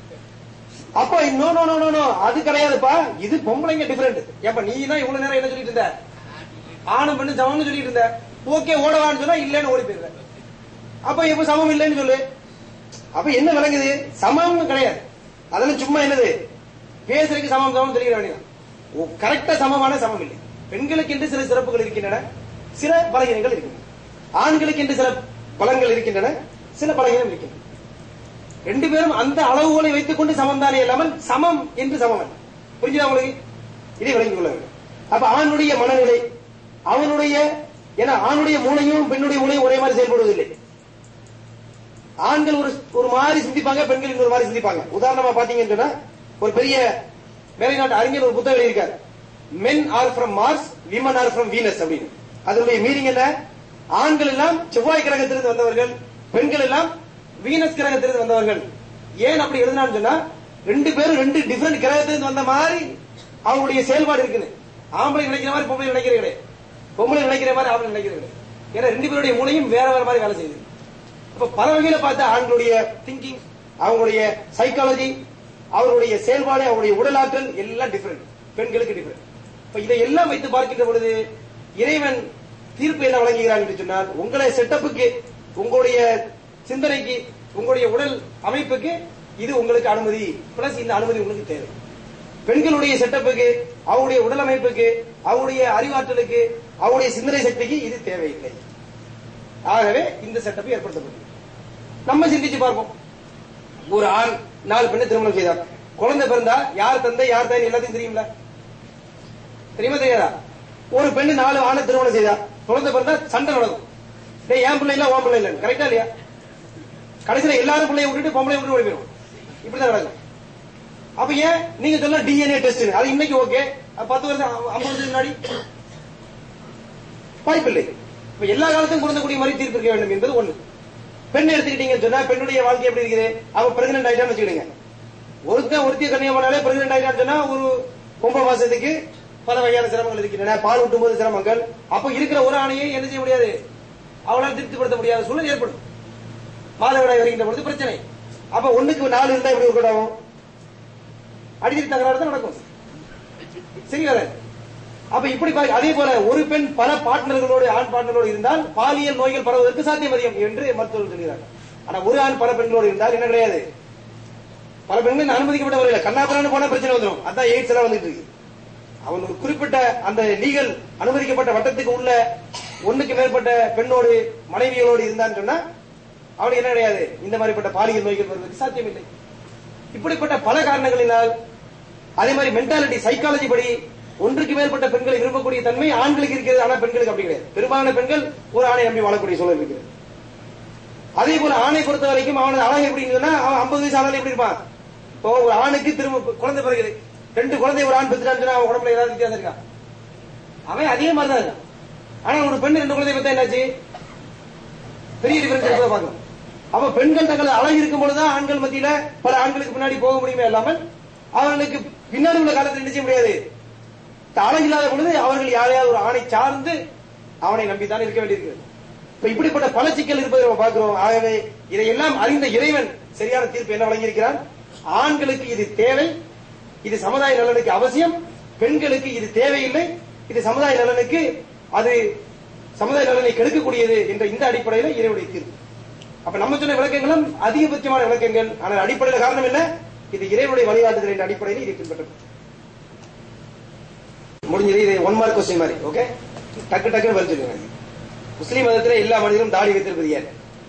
அப்ப no no no no no அது கிடையாதுப்பா இது பொம்பளைங்க டிஃபரெண்ட் ஏப்பா நீ தான் இவ்வளவு நேரம் என்ன சொல்லிட்டு இருந்த ஆணும் பெண்ணு சமம்னு சொல்லிட்டு இருந்த ஓகே ஓடவான்னு சொன்னா இல்லன்னு ஓடி போயிருந்த அப்ப எப்ப சமம் இல்லைன்னு சொல்லு அப்ப என்ன விளங்குது சமம் கிடையாது அதெல்லாம் சும்மா என்னது பேசுறதுக்கு சமம் சமம் தெரிவிக்க வேண்டியதான் கரெக்டா சமமான சமம் இல்லை பெண்களுக்கு என்று சில சிறப்புகள் இருக்கின்றன சில பலகீனங்கள் இருக்கின்றன ஆண்களுக்கு என்று சில பலங்கள் இருக்கின்றன சில பலகீனம் இருக்கின்றன ரெண்டு பேரும் அந்த அளவுகளை வைத்துக் கொண்டு சமம் தானே இல்லாமல் சமம் என்று சமம் அல்ல. புரிஞ்சுதா உங்களுக்கு இதை விளங்கிக் கொள்ள வேண்டும் அப்ப ஆணுடைய மனநிலை அவனுடைய ஏன்னா ஆணுடைய மூளையும் பெண்ணுடைய மூளையும் ஒரே மாதிரி செயல்படுவதில்லை ஆண்கள் ஒரு ஒரு மாதிரி சிந்திப்பாங்க பெண்கள் இன்னொரு மாதிரி சிந்திப்பாங்க உதாரணமா பாத்தீங்கன்னு சொன்னா ஒரு பெரிய வெளிநாட்டு அறிஞர் ஒரு புத்தகம் எழுதியிருக்காரு men are from Mars women are from Venus அப்படின்னு அதனுடைய மீனிங் என்ன ஆண்கள் எல்லாம் செவ்வாய் கிரகத்திலிருந்து வந்தவர்கள் பெண்கள் எல்லாம் வீனஸ் கிரகத்திலிருந்து வந்தவர்கள் ஏன் அப்படி எழுதினான்னு சொன்னா ரெண்டு பேரும் ரெண்டு டிஃபரெண்ட் கிரகத்திலிருந்து வந்த மாதிரி அவங்களுடைய செயல்பாடு இருக்குது ஆம்பளை நினைக்கிற மாதிரி பொம்பளை நினைக்கிறது கிடையாது பொம்பளை நினைக்கிற மாதிரி ஆம்பளை நினைக்கிறது கிடையாது ஏன்னா ரெண்டு பேருடைய மூளையும் வேற வேற மாதிரி வேலை செய்யுது இப்ப பல வகையில பார்த்தா ஆண்களுடைய திங்கிங் அவங்களுடைய சைக்காலஜி அவருடைய செயல்பாடு அவருடைய உடலாற்றல் எல்லாம் டிஃபரெண்ட் பெண்களுக்கு டிஃபரெண்ட் இப்ப இதை எல்லாம் வைத்து பார்க்கின்ற பொழுது இறைவன் தீர்ப்பு என்ன வழங்குகிறான் என்று சொன்னால் உங்களை செட்டப்புக்கு உங்களுடைய சிந்தனைக்கு உங்களுடைய உடல் அமைப்புக்கு இது உங்களுக்கு அனுமதி பிளஸ் இந்த அனுமதி உங்களுக்கு தேவை பெண்களுடைய செட்டப்புக்கு அவருடைய உடல் அமைப்புக்கு அவருடைய அறிவாற்றலுக்கு அவருடைய சிந்தனை சக்திக்கு இது தேவையில்லை ஆகவே இந்த செட்டப் ஏற்படுத்தப்பட்டது நம்ம சிந்திச்சு பார்ப்போம் ஒரு ஆண் நாலு பெண்ணை திருமணம் செய்தார் குழந்தை பிறந்தா யார் தந்தை யார் தாய் எல்லாத்தையும் தெரியும்ல தெரியுமா தெரியாதா ஒரு பெண்ணு நாலு ஆணை திருமணம் செய்தா குழந்தை பிறந்தா சண்டை நடக்கும் டேய் என் பிள்ளை இல்ல உன் பிள்ளை இல்ல கரெக்டா இல்லையா கடைசியில எல்லாரும் பிள்ளைய விட்டுட்டு பொம்பளை விட்டு ஓடி போயிடும் இப்படிதான் நடக்கும் அப்ப ஏன் நீங்க சொல்ல டிஎன்ஏ டெஸ்ட் அது இன்னைக்கு ஓகே பத்து வருஷம் ஐம்பது வருஷம் முன்னாடி வாய்ப்பில்லை இப்ப எல்லா காலத்தும் பொருந்தக்கூடிய மாதிரி தீர்ப்பு இருக்க வேண்டும் என்பது ஒண்ணு பெண் எடுத்துக்கிட்டீங்கன்னு சொன்னா பெண்ணுடைய வாழ்க்கை எப்படி இருக்குது அவ பிரெக்னென்ட் ஆயிட்டான்னு வச்சுக்கிடுங்க ஒருத்தன் ஒருத்திய கண்ணியம் பண்ணாலே பிரெக்னென்ட் ஆயிட்டான்னு சொன்னா ஒரு ஒன்பது மாசத்துக்கு பல வகையான சிரமங்கள் இருக்கின்றன பால் ஊட்டும் போது சிரமங்கள் அப்ப இருக்கிற ஒரு ஆணையை என்ன செய்ய முடியாது அவளால் திருப்திப்படுத்த முடியாத சூழல் ஏற்படும் மாதவிடாய் வருகின்ற பொழுது பிரச்சனை அப்ப ஒண்ணுக்கு நாலு இருந்தா எப்படி ஒர்க் ஆகும் அடிக்கடி தகராறு தான் நடக்கும் சரிங்களா அப்ப இப்படி பா- அதே போல ஒரு பெண் பல பார்ட்னர்களோடு ஆண் பார்ட்னரோடு இருந்தால் பாலியல் நோய்கள் பரவுவதற்கு சாத்தியம் அதிகம் என்று மருத்துவர்கள் சொல்கிறார்கள் ஆனா ஒரு ஆண் பல பெண்களோடு இருந்தால் என்ன கிடையாது பல பெண்கள் இன்னும் அனுமதிக்கப்பட்ட முறையில் கண்ணாபுரான்னு போன பிரச்சனை வந்துடும் அதான் எய்ட்ஸ் எல்லாம் வந்துட்டு இருக்கு அவன் ஒரு குறிப்பிட்ட அந்த லீகல் அனுமதிக்கப்பட்ட வட்டத்துக்கு உள்ள ஒண்ணுக்கு மேற்பட்ட பெண்ணோடு மனைவிகளோடு இருந்தான்னு சொன்னா அவனுக்கு என்ன கிடையாது இந்த மாதிரிப்பட்ட பாலியல் நோய்கள் வருவதற்கு சாத்தியம் இல்லை இப்படிப்பட்ட பல காரணங்களினால் அதே மாதிரி மென்டாலிட்டி சைக்காலஜி படி ஒன்றுக்கு மேற்பட்ட பெண்களை விரும்பக்கூடிய தன்மை ஆண்களுக்கு இருக்கிறது ஆனா பெண்களுக்கு அப்படி கிடையாது பெரும்பாலான பெண்கள் ஒரு ஆணை நம்பி வாழக்கூடிய சூழல் இருக்கிறது அதே போல ஆணை பொறுத்த வரைக்கும் அவனது அழகு எப்படின்னு சொன்னா அவன் ஐம்பது வயசு ஆனாலும் எப்படி இருப்பான் இப்போ ஒரு ஆணுக்கு திரும்ப குழந்தை பிறகுது ரெண்டு குழந்தை ஒரு ஆண் பெற்றுட்டான்னு சொன்னா அவன் உடம்புல ஏதாவது வித்தியாசம் இருக்கா அவன் அதே மாதிரி தான் இருக்கான் ஆனா ஒரு பெண் ரெண்டு குழந்தை பெற்றா என்னாச்சு பெரிய டிஃபரன்ஸ் இருப்பதை பார்க்கணும் அப்ப பெண்கள் தங்கள் அழகு இருக்கும் பொழுதுதான் ஆண்கள் மத்தியில பல ஆண்களுக்கு பின்னாடி போக முடியுமே இல்லாமல் அவர்களுக்கு பின்னாடி உள்ள காலத்தில் என்ன செய்ய முடியாது அழகு இல்லாத பொழுது அவர்கள் யாரையாவது ஒரு ஆணை சார்ந்து அவனை நம்பித்தான் இருக்க வேண்டியிருக்கிறது இப்ப இப்படிப்பட்ட பல சிக்கல் இருப்பதை நம்ம பார்க்கிறோம் ஆகவே இதையெல்லாம் அறிந்த இறைவன் சரியான தீர்ப்பு என்ன வழங்கியிருக்கிறான் ஆண்களுக்கு இது தேவை இது சமுதாய நலனுக்கு அவசியம் பெண்களுக்கு இது தேவையில்லை இது சமுதாய நலனுக்கு அது சமுதாய நலனை கெடுக்கக்கூடியது என்ற இந்த அடிப்படையில இறைவனுடைய தீர்ப்பு அப்ப நம்ம சொன்ன விளக்கங்களும் அதிகபட்சமான விளக்கங்கள் ஆனால் அடிப்படையில காரணம் என்ன இது இறைவனுடைய வழிகாட்டுதல் என்ற அடிப்படையில் இதை பின்பற்றது முடிஞ்சது இது ஒன் மார்க் கொஸ்டின் மாதிரி ஓகே டக்கு டக்குன்னு பதில் சொல்லுங்க முஸ்லீம் மதத்துல எல்லா மனிதரும் தாடி வைத்திருப்பது யார்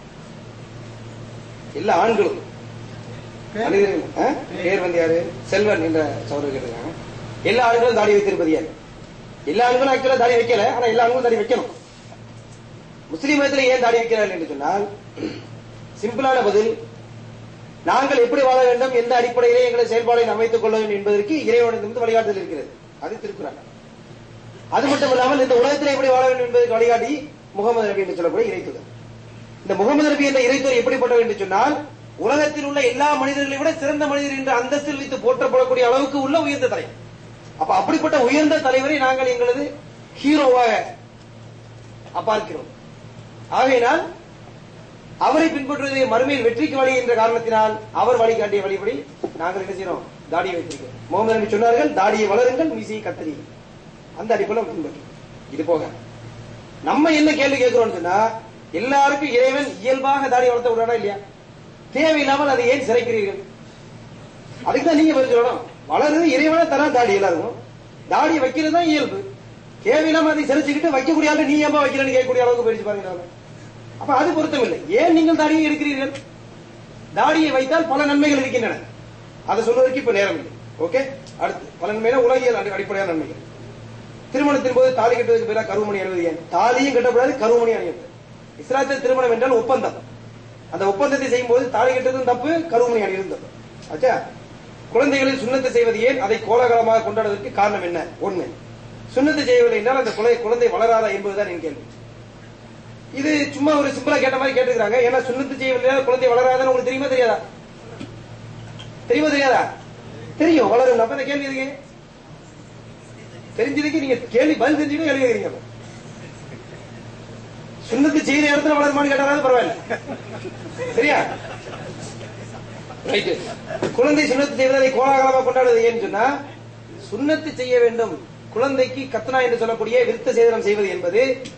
எல்லா ஆண்களும் மனிதர்கள் ஆ? பேர் வந்து யாரு செல்வன் என்ற சௌரர் கேட்டிருக்காங்க எல்லா ஆண்களும் தாடி வைத்திருப்பது யார் எல்லா ஆண்களும் ஆக்சுவலா தாடி வைக்கல ஆனா எல்லா ஆண்களும் தாடி வைக்கணும் முஸ்லீம் மதத்துல ஏன் தாடி வைக்கிறார்கள் என்று சொன்னால் சிம்பிளான பதில் நாங்கள் எப்படி வாழ வேண்டும் எந்த அடிப்படையிலே எங்களை செயல்பாடுகளை அமைத்துக் கொள்ள வேண்டும் என்பதற்கு இறைவனிடமிருந்து வழிகாட்டுதல் இருக்கிறது அது திருக்குறாங்க அது மட்டும் இல்லாமல் இந்த உலகத்தில் எப்படி வாழ வேண்டும் என்பதற்கு வழிகாட்டி முகமது நபி என்று சொல்லக்கூடிய இறைத்துதர் இந்த முகமது நபி என்ற இறைத்துவர் எப்படிப்பட்டவர் என்று சொன்னால் உலகத்தில் உள்ள எல்லா மனிதர்களை விட சிறந்த மனிதர் என்ற அந்தஸ்தில் வைத்து போற்றப்படக்கூடிய அளவுக்கு உள்ள உயர்ந்த தலைவர் அப்ப அப்படிப்பட்ட உயர்ந்த தலைவரை நாங்கள் எங்களது ஹீரோவாக பார்க்கிறோம் ஆகையினால் அவரை பின்பற்றுவதை மறுமையில் வெற்றிக்கு வழி என்ற காரணத்தினால் அவர் வழிகாட்டிய வழிபடி நாங்கள் என்ன செய்யறோம் தாடியை வைத்திருக்கிறோம் முகமது நபி சொன்னார்கள் தாடியை வளருங்கள் மீசையை கத்தரி அந்த அடிப்படையில் பின்பற்றும் இது போக நம்ம என்ன கேள்வி கேட்கிறோம்னு சொன்னா எல்லாருக்கும் இறைவன் இயல்பாக தாடி வளர்த்த விடுறானா இல்லையா தேவையில்லாமல் அதை ஏன் சிறைக்கிறீர்கள் அதுக்கு தான் நீங்க பதில் சொல்லணும் வளருது இறைவன தரா தாடி எல்லாருக்கும் தாடி வைக்கிறது தான் இயல்பு தேவையில்லாம அதை சிறைச்சுக்கிட்டு வைக்கக்கூடிய ஆளு நீ ஏமா வைக்கிறேன்னு கேட்கக்கூடிய அளவுக்கு போயிடுச்சு பாருங்க நாம. அப்ப அது பொருத்தம் இல்லை ஏன் நீங்கள் தாடியை எடுக்கிறீர்கள் தாடியை வைத்தால் பல நன்மைகள் இருக்கின்றன அதை சொல்வதற்கு இப்ப நேரம் இல்லை ஓகே அடுத்து பல நன்மையில உலகியல் அடி- அடிப்படையான நன்மைகள் திருமணத்தின் போது தாலி கட்டுவதற்கு பதிலாக கருமணி அணிவது ஏன் தாலியும் கட்டக்கூடாது கருமணி அணியது இஸ்லாத்தில் திருமணம் என்றால் ஒப்பந்தம் அந்த ஒப்பந்தத்தை செய்யும் போது தாலி கட்டுவதும் தப்பு கருமணி அணிவதும் தப்பு ஆச்சா குழந்தைகளில் சுண்ணத்தை செய்வது ஏன் அதை கோலாகலமாக கொண்டாடுவதற்கு காரணம் என்ன ஒண்ணு சுண்ணத்தை செய்யவில்லை என்றால் அந்த குழந்தை குழந்தை வளராதா என்பதுதான் என் கேள்வி இது சும்மா ஒரு சிம்பிளா கேட்ட மாதிரி கேட்டுக்கிறாங்க ஏன்னா சுண்ணத்து செய்யவில்லை குழந்தை வளராதுன்னு உங்களுக்கு தெரியுமா தெரியாதா தெரியுமா தெரியாதா தெரியும் வளரும் அப்ப இந்த கேள்வி எதுக்கு தெரிஞ்சதுக்கு நீங்க கேள்வி பதில் தெரிஞ்சுட்டு கேள்வி கேட்கறீங்க அப்ப. சுண்ணத்து செய்த இடத்துல வளருமான்னு கேட்டாலும் பரவாயில்ல சரியா ரைட்டு குழந்தை சுண்ணத்து செய்வதை அதை கோலாகலமா கொண்டாடுவது ஏன்னு சொன்னா சுண்ணத்து செய்ய வேண்டும் குழந்தைக்கு கத்னா என்று சொல்லக்கூடிய விருத்த சேதனம் செய்வது என்பது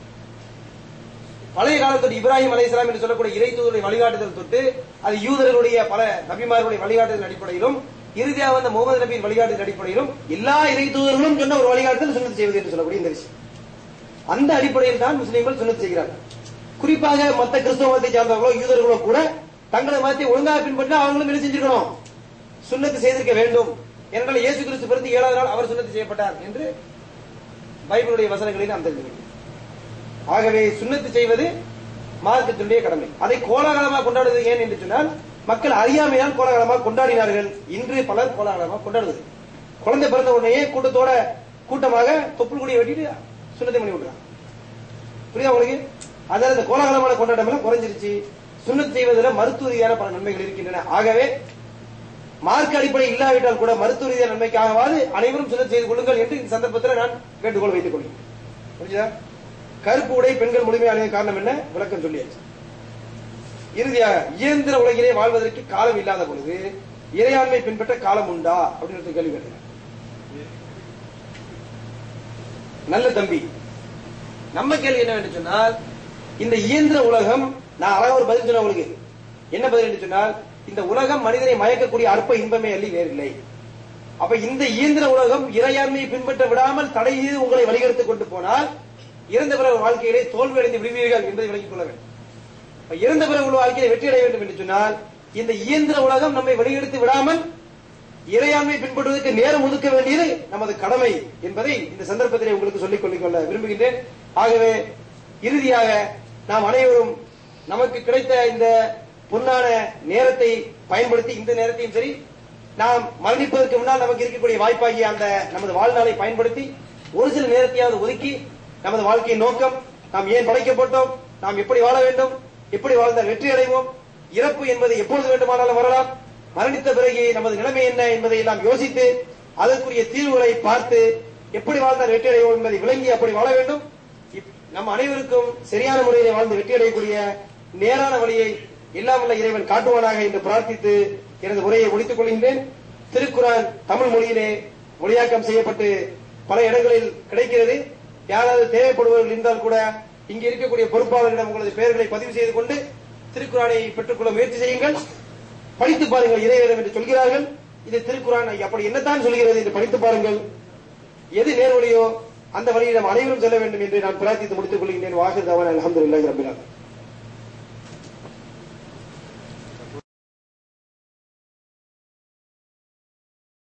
பழைய காலத்தோடு இப்ராஹிம் அலைஹிஸ்ஸலாம் என்று சொல்லக்கூடிய இறை தூதருடைய வழிகாட்டுதல் தொட்டு அது யூதர்களுடைய பல நபிமார்களுடைய வழிகாட்டுதல் அடிப்படையிலும் இறுதியாக வந்த முகமது நபியின் வழிகாட்டுதல் அடிப்படையிலும் எல்லா இறை தூதர்களும் சொன்ன ஒரு வழிகாட்டுதல் சுண்ணத்து செய்வது என்று சொல்லக்கூடிய இந்த விஷயம் அந்த அடிப்படையில் தான் முஸ்லீம்கள் சுண்ணத்து செய்கிறார்கள் குறிப்பாக மத்த கிறிஸ்தவ மதத்தை சார்ந்தவர்களோ யூதர்களோ கூட தங்களை மதத்தை ஒழுங்காக பின்பற்றினா அவங்களும் என்ன செஞ்சிருக்கணும் சுண்ணத்து செய்திருக்க வேண்டும் ஏனென்றால் இயேசு கிறிஸ்து பிறந்து ஏழாவது நாள் அவர் சுண்ணத்து செய்யப்பட்டார் என்று பைபிளுடைய வசனங்களில் நாம் தெரிந்து கொள்கிறோம். ஆகவே சுண்ணத்து செய்வது மார்க்கத்தினுடைய கடமை அதை கோலாகலமாக கொண்டாடுவது ஏன் என்று சொன்னால் மக்கள் அறியாமையால் கோலாகலமாக கொண்டாடினார்கள் இன்று பலர் கோலாகலமாக கொண்டாடுவது குழந்தை பிறந்த உடனே கூட்டத்தோட கூட்டமாக தொப்புள் கொடியை வெட்டிட்டு சுண்ணத்தை பண்ணி விடுறாங்க புரியுதா உங்களுக்கு அதனால இந்த கோலாகலமான கொண்டாட்டம் எல்லாம் குறைஞ்சிருச்சு சுண்ணத் செய்வதில் மருத்துவ ரீதியான பல நன்மைகள் இருக்கின்றன ஆகவே மார்க் அடிப்படை இல்லாவிட்டால் கூட மருத்துவ ரீதியான நன்மைக்காகவாது அனைவரும் சுண்ணத் செய்து கொள்ளுங்கள் என்று இந்த சந்தர்ப்பத்தில் நான் வேண்டுகோள் வைத்துக் கொள்கிறேன் புரியுதா கருப்பு உடை பெண்கள் முழுமையான காரணம் என்ன விளக்கம் சொல்லியாச்சு இறுதியாக இயந்திர உலகிலே வாழ்வதற்கு காலம் இல்லாத பொழுது இறையாண்மை பின்பற்ற காலம் உண்டா அப்படின்னு ஒருத்தர் கேள்வி கேட்டேன் நல்ல தம்பி நம்ம கேள்வி என்னவென்று சொன்னால் இந்த இயந்திர உலகம் நான் அழகா ஒரு பதில் சொன்ன உங்களுக்கு என்ன பதில் என்று சொன்னால் இந்த உலகம் மனிதனை மயக்கக்கூடிய அற்ப இன்பமே அள்ளி வேறில்லை அப்ப இந்த இயந்திர உலகம் இறையாண்மையை பின்பற்ற விடாமல் தடை செய்து உங்களை வழிகெடுத்துக் கொண்டு போனால் இறந்த பிறகு வாழ்க்கையிலே தோல்வி அடைந்து விடுவீர்கள் என்பதை விளங்கிக் கொள்ள வேண்டும் அப்ப இறந்த பிறகு உள்ள வாழ்க்கையை வெற்றி அடைய வேண்டும் என்று சொன்னால் இந்த இயந்திர உலகம் நம்மை வழிகெடுத்து விடாமல் இறையாண்மை பின்பற்றுவதற்கு நேரம் ஒதுக்க வேண்டியது நமது கடமை என்பதை இந்த சந்தர்ப்பத்திலே உங்களுக்கு சொல்லிக் கொள்ள விரும்புகின்றேன் ஆகவே இறுதியாக நாம் அனைவரும் நமக்கு கிடைத்த இந்த பொன்னான நேரத்தை பயன்படுத்தி இந்த நேரத்தையும் சரி நாம் மரணிப்பதற்கு முன்னால் நமக்கு இருக்கக்கூடிய வாய்ப்பாகிய அந்த நமது வாழ்நாளை பயன்படுத்தி ஒரு சில நேரத்தையாவது ஒதுக்கி நமது வாழ்க்கையின் நோக்கம் நாம் ஏன் படைக்கப்பட்டோம் நாம் எப்படி வாழ வேண்டும் எப்படி வாழ்ந்தால் வெற்றி அடைவோம் இறப்பு என்பது எப்பொழுது வேண்டுமானாலும் வரலாம் மரணித்த பிறகு நமது நிலைமை என்ன என்பதை நாம் யோசித்து அதற்குரிய தீர்வுகளை பார்த்து எப்படி வாழ்ந்தால் வெற்றி அடைவோம் என்பதை விளங்கி அப்படி வாழ வேண்டும் இப்- நம் அனைவருக்கும் சரியான முறையில் வாழ்ந்து வெற்றி அடையக்கூடிய நேரான வழியை எல்லாம் வல்ல இறைவன் காட்டுவானாக என்று பிரார்த்தித்து எனது உரையை முடித்துக் கொள்கின்றேன் திருக்குரான் தமிழ் மொழியிலே மொழியாக்கம் செய்யப்பட்டு பல இடங்களில் கிடைக்கிறது யாராவது தேவைப்படுபவர்கள் இருந்தால் கூட இங்கே இருக்கக்கூடிய பொறுப்பாளர்களிடம் உங்களது பெயர்களை பதிவு செய்து கொண்டு திருக்குறானை பெற்றுக்கொள்ள முயற்சி செய்யுங்கள் படித்து பாருங்கள் இறைவேதம் என்று சொல்கிறார்கள் இது திருக்குறான் அப்படி என்னத்தான் சொல்கிறது என்று படித்து பாருங்கள் எது நேர்வழியோ அந்த வழியில் நாம் அனைவரும் செல்ல வேண்டும் என்று நான் பிரார்த்தித்து முடித்துக் கொள்கின்றேன் வாஹிர் தவான் அலமதுல்லாஹி ரபிலான்